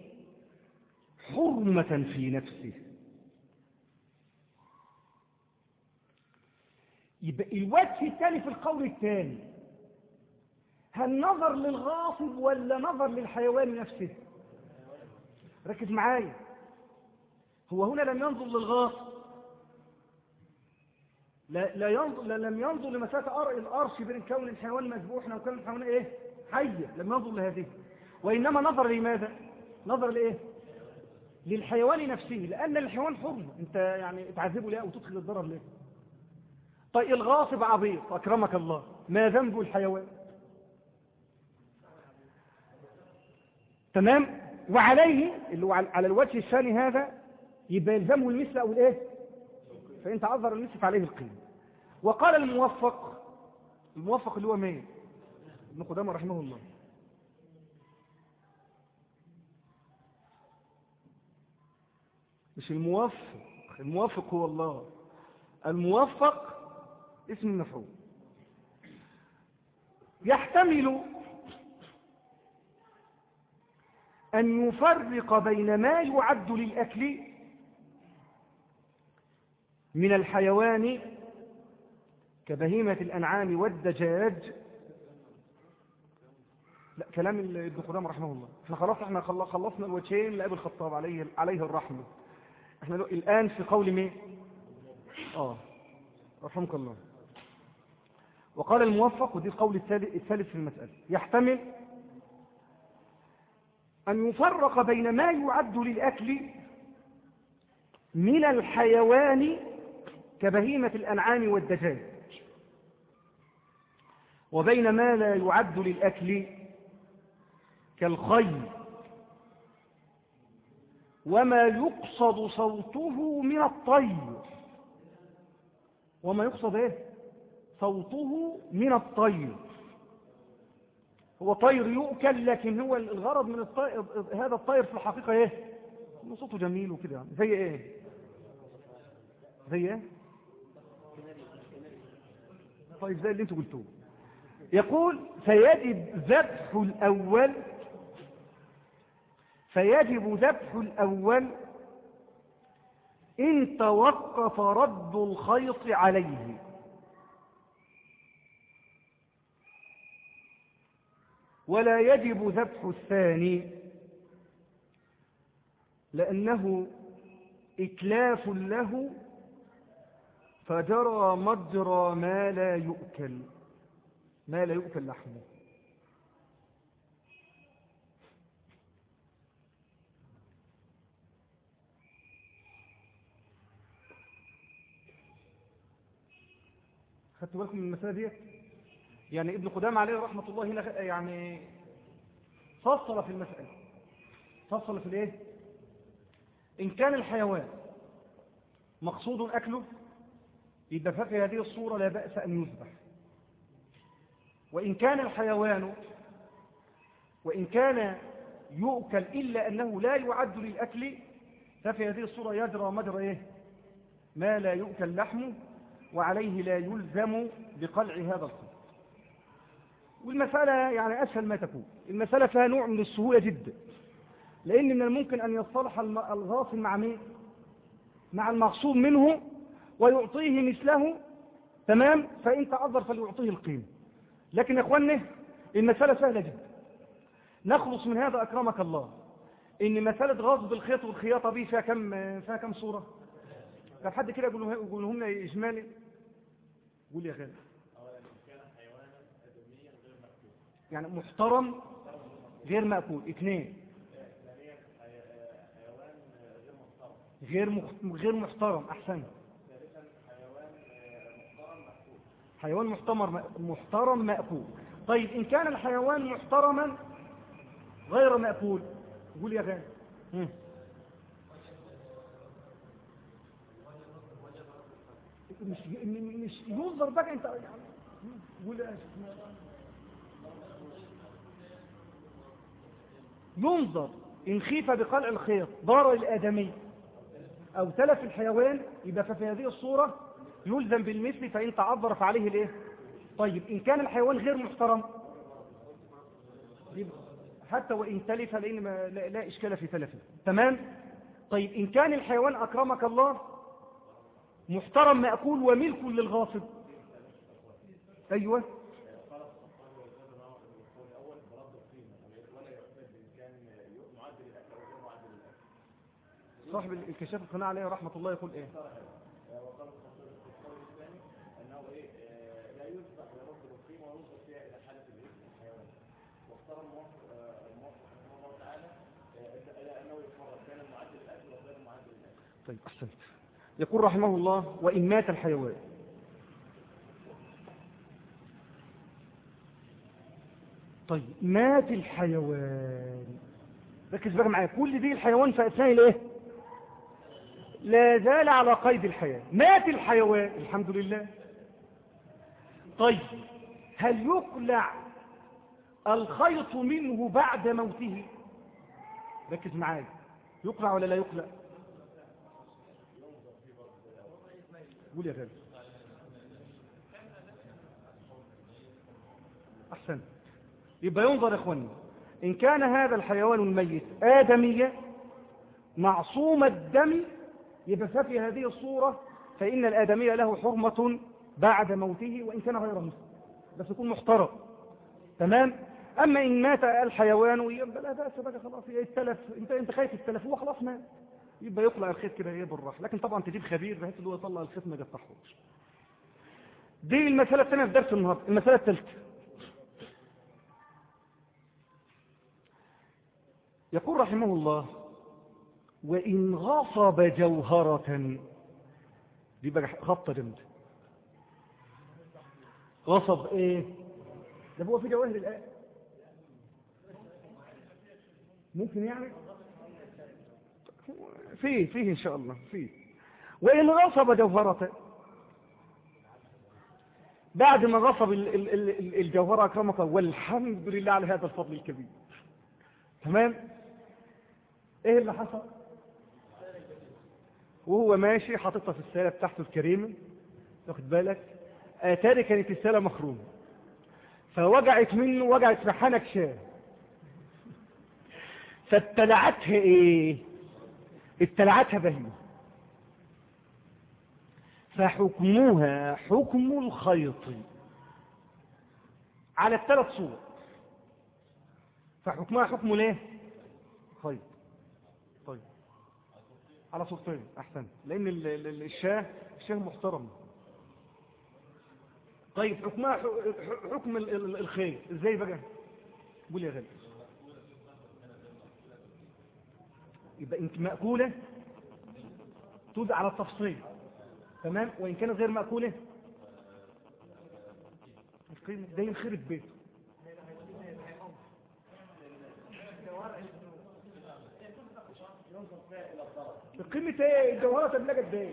حرمة في نفسه يبقى الوجه الثاني في القول الثاني هل نظر للغاصب ولا نظر للحيوان نفسه ركز معايا هو هنا لم ينظر للغاصب لا, لا ينظر لا لم ينظر لمسافة الأرش بين كون الحيوان مذبوح أو كون الحيوان إيه حية لم ينظر لهذه وإنما نظر لماذا نظر لإيه للحيوان نفسه لأن الحيوان حرم أنت يعني تعذبه ليه وتدخل الضرر ليه طيب الغاصب عبيط أكرمك الله ما ذنب الحيوان تمام وعليه اللي هو على الوجه الثاني هذا يبقى يلزمه المثل أو الإيه فإن تعذر المثل فعليه القيمة وقال الموفق الموفق اللي هو مين ابن قدامة رحمه الله مش الموفق الموفق هو الله الموفق اسم المفعول يحتمل أن يفرق بين ما يعد للأكل من الحيوان كبهيمة الأنعام والدجاج لا كلام ابن قدام رحمه الله احنا خلاص احنا خلصنا الوجهين لأبي الخطاب عليه عليه الرحمة احنا الآن في قول مين اه رحمك الله وقال الموفق ودي القول الثالث في المسألة يحتمل أن يفرق بين ما يعد للأكل من الحيوان كبهيمة الأنعام والدجاج وبين ما لا يعد للأكل كالخيل وما يقصد صوته من الطير وما يقصد ايه صوته من الطير هو طير يؤكل لكن هو الغرض من الطير هذا الطير في الحقيقة ايه انه صوته جميل وكده يعني زي ايه زي ايه طيب زي اللي انتوا قلتوه يقول فيجب ذبح الأول فيجب ذبح الأول إن توقف رد الخيط عليه ولا يجب ذبح الثاني لأنه إتلاف له فجرى مجرى ما لا يؤكل ما لا يؤكل لحمه خدتوا بالكم من المسألة دي يعني ابن قدام عليه رحمة الله هنا يعني فصل في المسألة فصل في الايه إن كان الحيوان مقصود أكله يبقى في هذه الصورة لا بأس أن يذبح وإن كان الحيوان وإن كان يؤكل إلا أنه لا يعد للأكل ففي هذه الصورة يجرى مجرى إيه؟ ما لا يؤكل لحمه وعليه لا يلزم بقلع هذا الخط والمسألة يعني أسهل ما تكون المسألة فيها نوع من السهولة جدا لأن من الممكن أن يصطلح الغاصب مع مين مع المغصوب منه ويعطيه مثله تمام فإن تعذر فليعطيه القيمة لكن يا إخواني المسألة سهلة جدا نخلص من هذا أكرمك الله إن مسألة غصب الخيط والخياطة دي فيها كم فيها كم صورة طب حد كده يقول لهم إجمالي قول يا غالي يعني محترم غير مأكول اثنين غير غير محترم احسن حيوان محترم محترم مأكول طيب إن كان الحيوان محترما غير مأكول قول يا غالي مش مش ينظر بقى انت يعني قول يا ينظر إن خيف بقلع الخيط ضار الآدمي أو تلف الحيوان يبقى ففي هذه الصورة يلزم بالمثل فإن تعذر فعليه الايه طيب إن كان الحيوان غير محترم حتى وإن تلف لأن ما لا, لا إشكال في تلفه تمام طيب إن كان الحيوان أكرمك الله محترم مأكول وملك للغاصب أيوة صاحب الكشاف القناع عليه رحمة الله يقول ايه وقال القول الثاني انه ايه لا يذبح ويرد القيمة وينظر فيها الى حالة الحيوان واختار الموفق رحمه الله تعالى الى انه يفرق بين المعدل الاكل وغير المعدل الاكل طيب احسنت يقول رحمه الله وان مات الحيوان طيب مات الحيوان ركز بقى معايا كل دي الحيوان في اثناء الايه لا زال على قيد الحياة مات الحيوان الحمد لله طيب هل يقلع الخيط منه بعد موته ركز معايا يقلع ولا لا يقلع قول يا غالي أحسن يبقى ينظر يا إخواني إن كان هذا الحيوان الميت آدمية معصوم الدم يبقى ففي هذه الصورة فإن الآدمية له حرمة بعد موته وإن كان غير مسلم بس يكون محترم تمام أما إن مات الحيوان يبقى لا بأس بقى خلاص يتلف أنت أنت خايف التلف هو خلاص مات يبقى يقلع الخيط كده ايه بالراحه لكن طبعا تجيب خبير بحيث اللي هو يطلع الخيط ما يقطعهوش دي المسألة الثانية في درس النهارده المسألة الثالثة يقول رحمه الله وإن غصب جوهرة دي بقى خطة جامدة غصب ايه ده هو في جواهر الآن ممكن يعني فيه فيه إن شاء الله فيه وإن غصب جوهرة بعد ما غصب الجوهرة أكرمك والحمد لله على هذا الفضل الكبير تمام ايه اللي حصل وهو ماشي حاططها في السالة بتاعته الكريمة واخد بالك اتاري كانت السالة مخرومة فوجعت منه وجعت في حنك شاه فابتلعتها ايه ابتلعتها بهيمة فحكمها حكم الخيط على الثلاث صور فحكمها حكم ليه خيط طيب على صورتين احسن لان ال- ال- ال- الشاه الشاه محترم طيب حكمها ح- ح- حكم ال- ال- الخيط ازاي بقى قول يا غالي يبقى انت مأكولة تودع على التفصيل تمام وإن كانت غير مأكولة القيمة ده ينخرب بيته قيمة ايه الجوهرة تبلغت بايه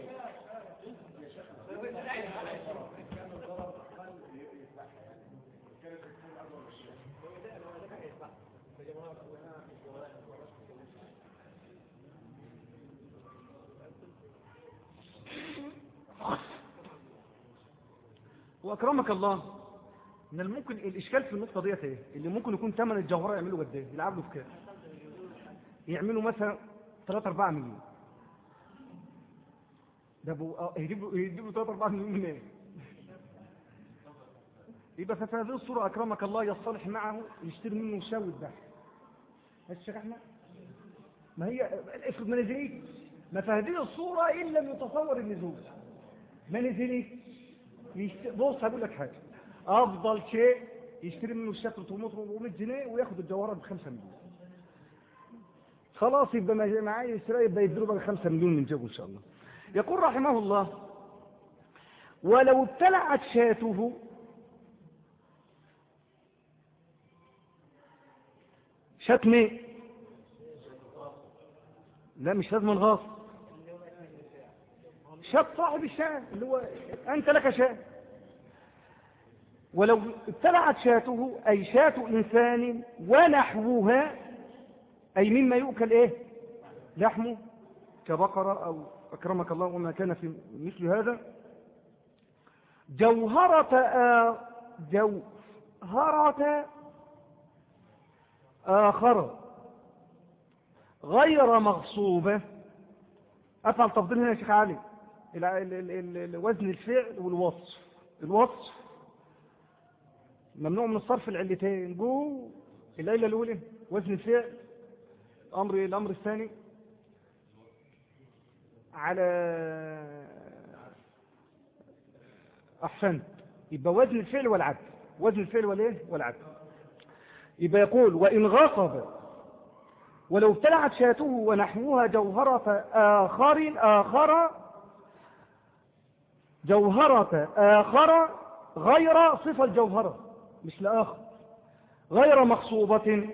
واكرمك الله من الممكن الاشكال في النقطه ديت ايه اللي ممكن يكون ثمن الجوهره يعملوا قد ايه يلعبوا في كام يعملوا مثلا 3 4 مليون ده بو... آه، يجيبوا يجيبوا 3 4 مليون من ايه يبقى في هذه الصوره اكرمك الله يصطلح معه يشتري منه شاوي البحر هل الشيخ احمد ما هي افرض ما نزلتش ما في هذه الصوره ان لم يتصور النزول ما نزلتش يشت... بص هقول لك حاجه افضل شيء يشتري منه الشكل 400 جنيه وياخد الجوهره ب 5 مليون خلاص يبقى ما- معاه يشتري يبقى يديله بقى 5 مليون من جيبه ان شاء الله يقول رحمه الله ولو ابتلعت شاته شات مين لا مش لازم الغاص شات صاحب الشاة اللي هو أنت لك شاة ولو ابتلعت شاته أي شاة إنسان ونحوها أي مما يؤكل إيه لحمه كبقرة أو أكرمك الله وما كان في مثل هذا جوهرة آ جوهرة آخر غير مغصوبة أفعل تفضيل هنا يا شيخ علي ال- ال- ال- ال- وزن الفعل والوصف الوصف ممنوع من الصرف العلتين جو العلة الأولى وزن الفعل أمر الأمر الثاني على أحسنت يبقى وزن الفعل والعدل وزن الفعل والإيه والعدل يبقى يقول وإن غصب ولو ابتلعت شاته ونحوها جوهرة آخر آخر جوهرة آخر غير صفة الجوهرة مش لآخر غير مخصوبة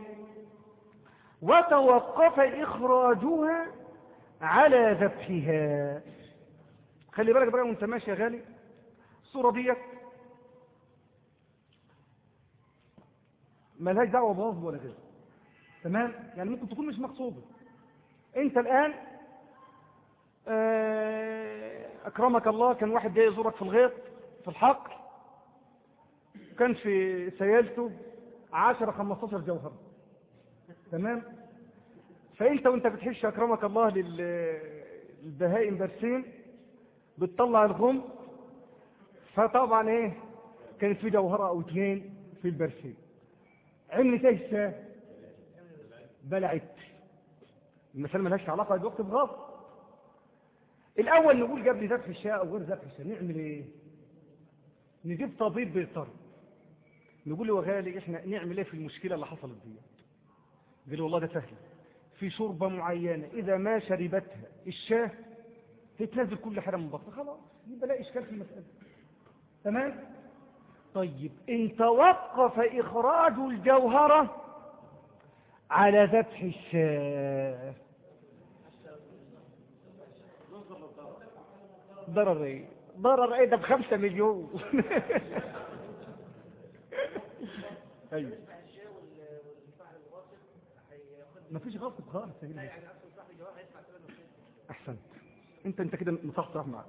وتوقف إخراجها على ذبحها خلي بالك بقى وانت ماشي يا غالي الصورة ديت ملهاش دعوة بغصب ولا كده تمام يعني ممكن تكون مش مقصودة انت الآن آه، أكرمك الله كان واحد جاي يزورك في الغيط في الحقل كان في سيالته 10 15 جوهرة تمام فانت وانت بتحش اكرمك الله لل- للبهائم برسين بتطلع الغم فطبعا ايه كانت في جوهرة او اثنين في البرسين عملت ايش الشاه؟ بلعت المسألة ملهاش علاقة بوقت بغاص الاول نقول قبل ذبح الشاة او غير ذبح الشاة نعمل ايه نجيب طبيب بيطر نقول له يا غالي احنا نعمل ايه في المشكلة اللي حصلت دي قال له والله ده سهل في شوربة معينة إذا ما شربتها الشاه تتنزل كل حاجة من بطنها خلاص يبقى لا إشكال في المسألة تمام طيب إن توقف إخراج الجوهرة على ذبح الشاه ضرر ايه ضرر ايه ده بخمسة مليون ايوه ما فيش غصب خالص يا جدع. احسنت انت انت كده مصحصح معك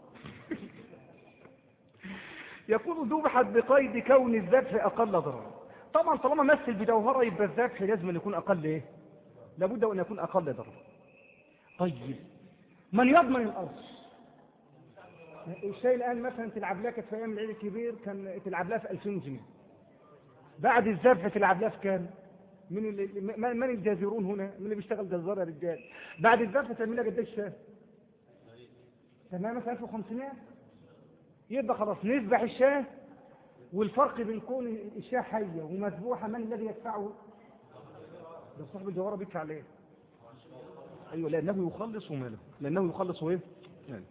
يكون ذبحت بقيد كون الذبح اقل ضررا طبعا طالما مثل بجوهره يبقى الذبح لازم أن يكون اقل ايه لابد ان يكون اقل ضررا طيب من يضمن الارض الشاي الآن مثلا تلعب لها كانت في أيام العيد الكبير كان تلعب لها في 2000 جنيه بعد الذبح تلعب لها في كام؟ من اللي من من الجازرون هنا؟ من اللي بيشتغل جزار يا رجال؟ بعد الذبح تعمل لها قديش شاه؟ تمام مثلا 1500 يبقى خلاص نذبح الشاه والفرق بين كون الشاه حيه ومذبوحه من الذي يدفعه؟ ده صاحب الجوهره بيدفع ليه؟ ايوه لانه يخلص ماله لانه يخلص ايه؟ ماله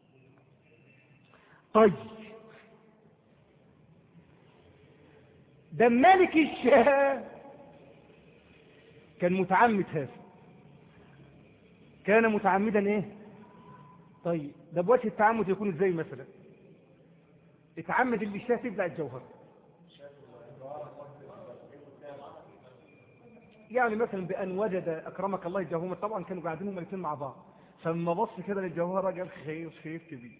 طيب ده ملك الشاه كان متعمد هذا كان متعمدا ايه طيب ده بوجه التعمد يكون ازاي مثلا اتعمد اللي الشاه تبلع الجوهر يعني مثلا بان وجد اكرمك الله الجوهر طبعا كانوا قاعدين هما الاثنين مع بعض فلما بص كده للجوهره قال خير خير كبير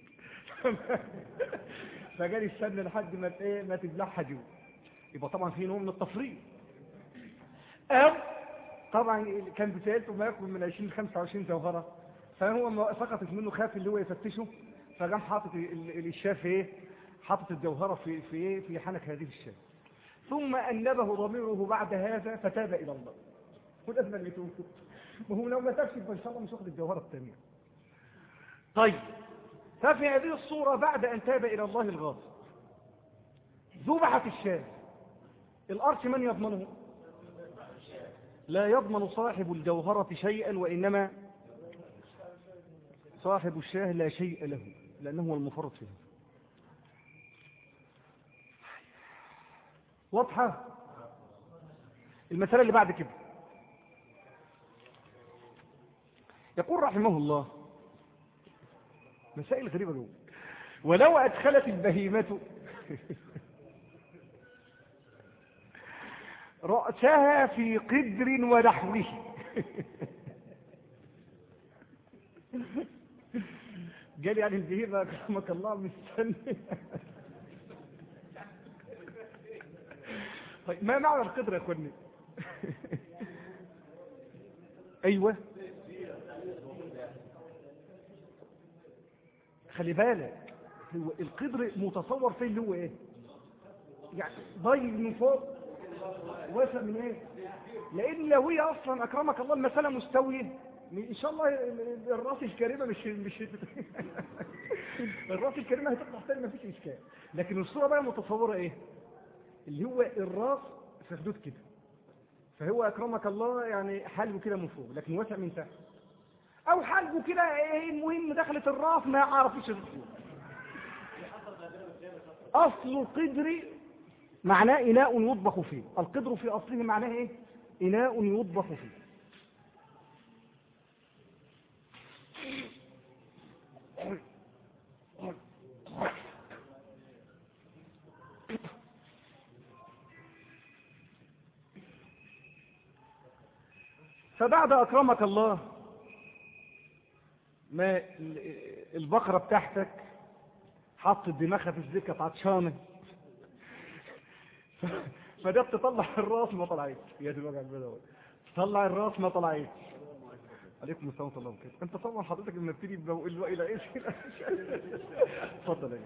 فقال يستنى لحد ما ايه ما تبلعها جوه يبقى طبعا في نوع من التفريط او طبعا كان بسيلته ما يقبل من 20 ل 25 جوهره فهو ما سقطت منه خاف اللي هو يفتشه فقام حاطط الشاف ايه حاطط الجوهره في في ايه في حنك هذه الشاف ثم انبه ضميره بعد هذا فتاب الى الله خد اذن اللي توب وهو لو ما تابش يبقى ان شاء الله مش واخد الجوهره الثانيه طيب ففي هذه الصورة بعد أن تاب إلى الله الغاصب ذبحت الشاة الأرش من يضمنه لا يضمن صاحب الجوهرة شيئا وإنما صاحب الشاه لا شيء له لأنه هو المفرط فيه واضحة المسألة اللي بعد كده يقول رحمه الله مسائل غريبة جوه ولو أدخلت البهيمة رأسها في قدر ونحوه قال يعني البهيمة رحمك الله مستني طيب ما معنى القدر يا اخواني ايوه خلي بالك هو القدر متصور فيه اللي هو ايه يعني ضيق من فوق واسع من ايه لان لو هي اصلا اكرمك الله المساله مستويه ان شاء الله الراس الكريمه مش مش الراس الكريمه هتطلع تاني ما فيش اشكال لكن الصوره بقى متصوره ايه اللي هو الراس في حدود كده فهو اكرمك الله يعني حلو كده من فوق لكن واسع من تحت او حلقه كده ايه المهم دخلت الراس ما عرفش الرسول اصل القدر معناه اناء يطبخ فيه القدر في اصله معناه ايه اناء يطبخ فيه فبعد اكرمك الله ما البقرة بتاعتك حطت دماغها في الزكة عطشانة فجت تطلع الراس ما طلعتش يا دماغ البدوي تطلع الراس ما طلعتش عليكم السلام ورحمه الله وبركاته انت طبعا حضرتك لما بتيجي بقول الى ايش اتفضل يا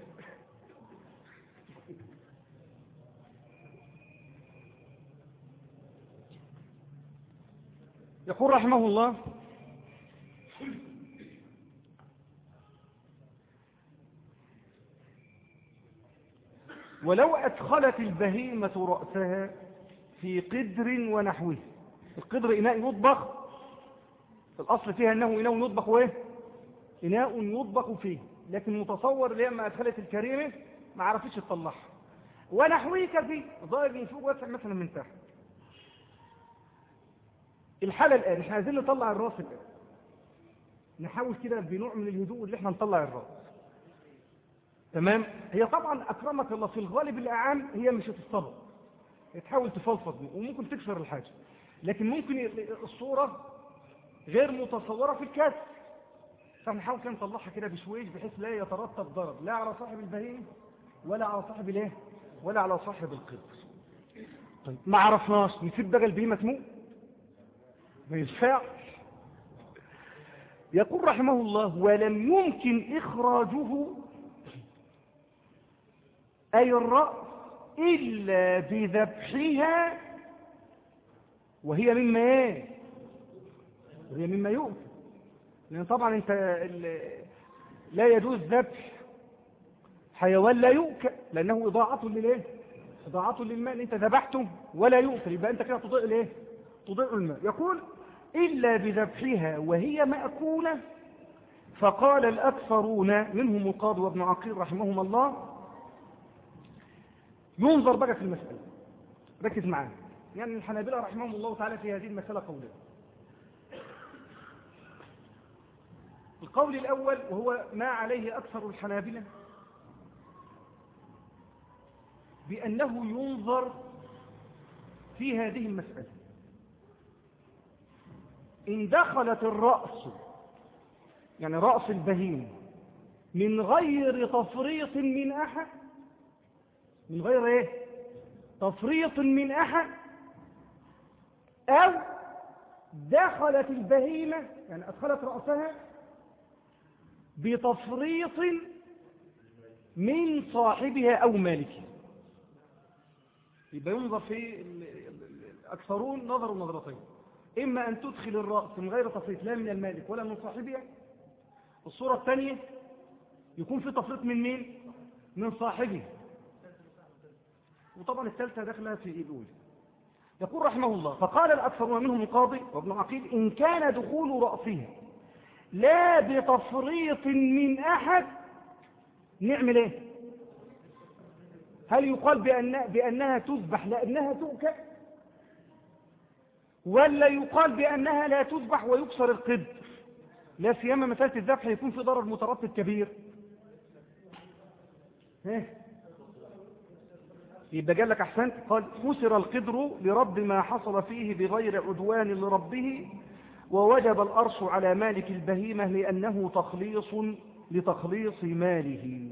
يقول رحمه الله ولو أدخلت البهيمة رأسها في قدر ونحوه القدر إناء يطبخ الأصل فيها أنه إناء يطبخ وإيه إناء يطبخ فيه لكن متصور لما أدخلت الكريمة ما عرفتش تطلعها ونحوه كفي ظاهر من فوق واسع مثلا من تحت الحالة الآن احنا عايزين نطلع الراس الآن نحاول كده بنوع من الهدوء اللي احنا نطلع الراس تمام هي طبعا اكرمك الله في الغالب الاعام هي مش هتتصرف تحاول تفلفظ وممكن تكسر الحاجه لكن ممكن الصوره غير متصوره في الكاس فنحاول كده نطلعها كده بشويش بحيث لا يترتب ضرر لا على صاحب البهيم ولا على صاحب الايه ولا على صاحب القدر طيب ما عرفناش نسيب بقى البهيمه تموت ما ينفعش يقول رحمه الله ولم يمكن اخراجه أي الرأس إلا بذبحها وهي مما ايه وهي مما يؤكل لأن طبعا انت لا يجوز ذبح حيوان لا يؤكل لأنه إضاعة للإيه إضاعة للماء أنت ذبحته ولا يؤكل يبقى أنت كده تضيع الإيه تضيع الماء يقول إلا بذبحها وهي مأكولة فقال الأكثرون منهم القاضي وابن عقيل رحمهم الله ينظر بقى في المسألة ركز معانا يعني الحنابلة رحمهم الله تعالى في هذه المسألة قولين القول الأول وهو ما عليه أكثر الحنابلة بأنه ينظر في هذه المسألة إن دخلت الرأس يعني رأس البهيم من غير تفريط من أحد من غير إيه تفريط من أحد أو دخلت البهيمة يعني أدخلت رأسها بتفريط من صاحبها أو مالكها يبقى ينظر في الأكثرون نظروا نظرتين إما أن تدخل الرأس من غير تفريط لا من المالك ولا من صاحبها الصورة الثانية يكون في تفريط من مين من صاحبه وطبعا الثالثة داخلة في الأولى يقول رحمه الله فقال الأكثرون منهم القاضي وابن عقيل إن كان دخول رأسها لا بتفريط من أحد نعمل إيه هل يقال بأن بأنها تذبح لأنها تؤكل ولا يقال بأنها لا تذبح ويكسر القدر لا سيما مسألة الذبح يكون في ضرر مترتب كبير ها يبقى قال لك أحسنت قال كسر القدر لرد ما حصل فيه بغير عدوان لربه ووجب الأرش على مالك البهيمة لأنه تخليص لتخليص ماله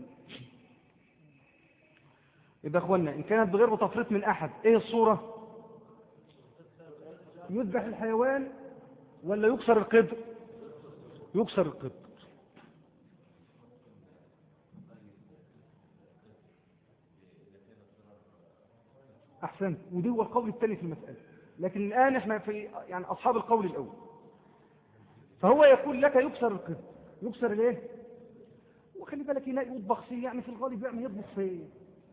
يبقى أخوانا إن كانت بغير تفريط من أحد إيه الصورة يذبح الحيوان ولا يكسر القدر يكسر القدر أحسنت ودي هو القول الثاني في المسألة لكن الآن احنا في يعني أصحاب القول الأول فهو يقول لك يكسر القدر يكسر الايه وخلي بالك يلاقي يطبخ فيه يعني في الغالب يعني يطبخ فيه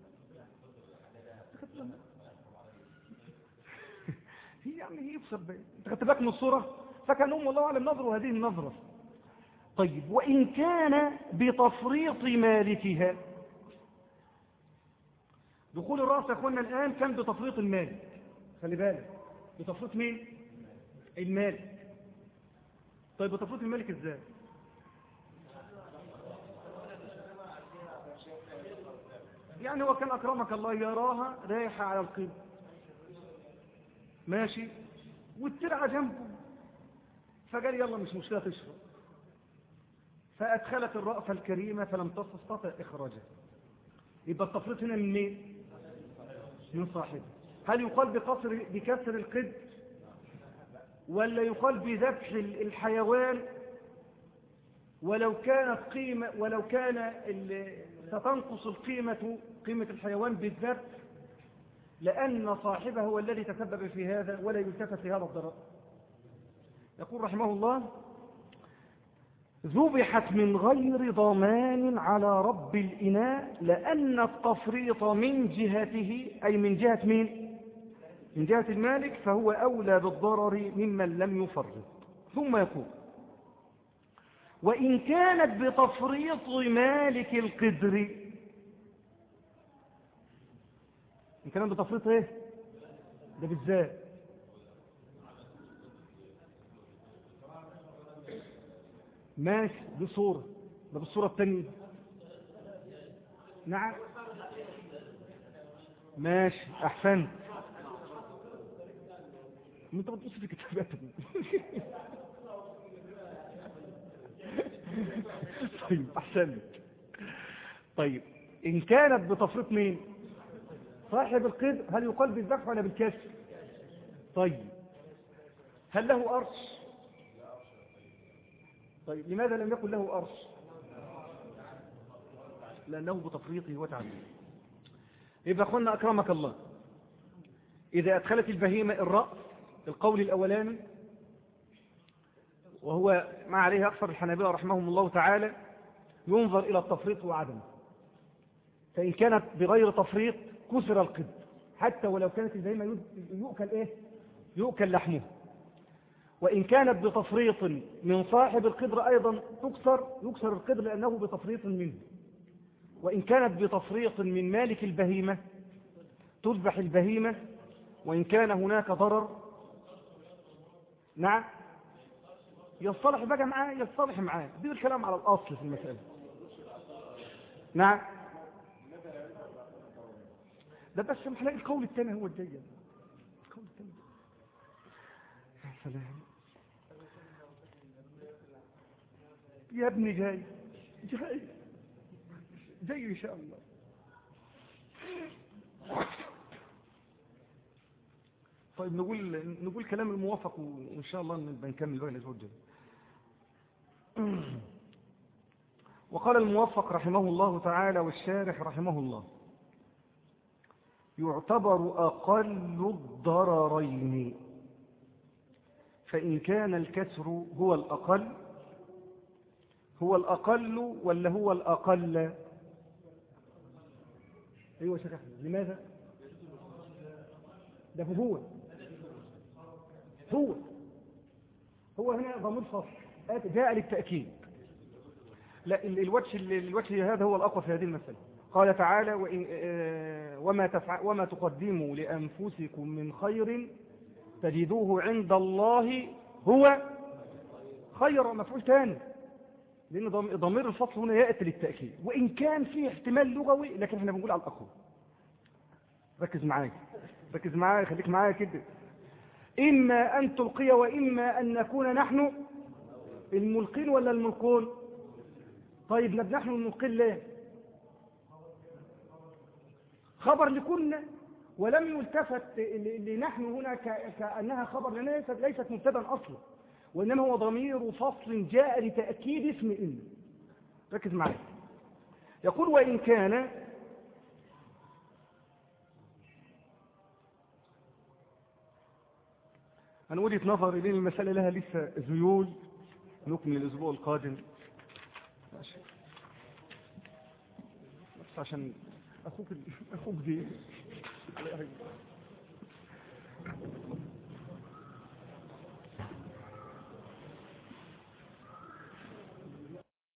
هي يعني هي يكسر بيه انت خدت بالك من الصورة فكانهم والله أعلم نظروا هذه النظرة طيب وإن كان بتفريط مالكها دخول الرأس يا أخوانا الآن كان بتفريط المال خلي بالك بتفريط مين المال طيب بتفريط المالك ازاي يعني هو كان أكرمك الله يراها رايحة على القبل ماشي والترعة جنبه فقال يلا مش مشكلة تشرب فأدخلت الرأفة الكريمة فلم تستطع إخراجها يبقى التفريط هنا من مين من صاحبه هل يقال بقصر بكسر القد ولا يقال بذبح الحيوان ولو كانت قيمة ولو كان ستنقص القيمة قيمة الحيوان بالذبح لأن صاحبه هو الذي تسبب في هذا ولا يلتفت لهذا الضرر يقول رحمه الله ذبحت من غير ضمان على رب الإناء لأن التفريط من جهته أي من جهة مين من جهة المالك فهو أولى بالضرر ممن لم يفرط ثم يقول وإن كانت بتفريط مالك القدر إن كانت بتفريط إيه ده بالذات ماشي دي صورة ده بالصورة الثانية نعم ماشي أحسنت انت بتبص في كتاباتهم طيب أحسنت طيب إن كانت بتفريط مين صاحب القدر هل يقال بالذبح ولا بالكسر طيب هل له أرش طيب لماذا لم يكن له أرش لأنه بتفريطه وتعليمه يبقى أخوانا أكرمك الله إذا أدخلت البهيمة الرأس القول الأولاني وهو ما عليه أكثر الحنابلة رحمهم الله تعالى ينظر إلى التفريط وعدمه فإن كانت بغير تفريط كسر القدر حتى ولو كانت البهيمة يؤكل إيه يؤكل لحمه وإن كانت بتفريط من صاحب القدر أيضا تكسر يكسر القدر لأنه بتفريط منه وإن كانت بتفريط من مالك البهيمة تذبح البهيمة وإن كان هناك ضرر نعم يصطلح بقى معاه يصطلح معاه دي الكلام على الأصل في المسألة نعم ده بس محلاقي القول الثاني هو الجيد القول الثاني يا سلام يا ابني جاي جاي جاي ان شاء الله طيب نقول نقول كلام الموافق وان شاء الله نبقى نكمل بقى الاسبوع الجاي وقال الموفق رحمه الله تعالى والشارح رحمه الله يعتبر أقل الضررين فإن كان الكسر هو الأقل هو الأقل ولا هو الأقل أيوة شيخ أحمد لماذا ده هو هو هو هنا ضمير فصل جاء للتأكيد لا الوجه الوجه هذا هو الأقوى في هذه المسألة قال تعالى وإن وما, تفع وما تقدموا لأنفسكم من خير تجدوه عند الله هو خير مفعول ثاني لأن ضمير الفصل هنا يأتي للتأكيد وإن كان فيه احتمال لغوي لكن احنا بنقول على الأقوى ركز معايا ركز معايا خليك معايا كده إما أن تلقي وإما أن نكون نحن الملقين ولا الملقون طيب نحن الملقين ليه خبر لكنا ولم يلتفت لنحن هنا كأنها خبر لأنها ليست, ليست مبتدا أصلا وإنما هو ضمير فصل جاء لتأكيد اسم إن ركز معي يقول وإن كان أنا وجهة نظري لأن المسألة لها لسه ذيول نكمل الأسبوع القادم ماشي بس عشان أخوك أخوك دي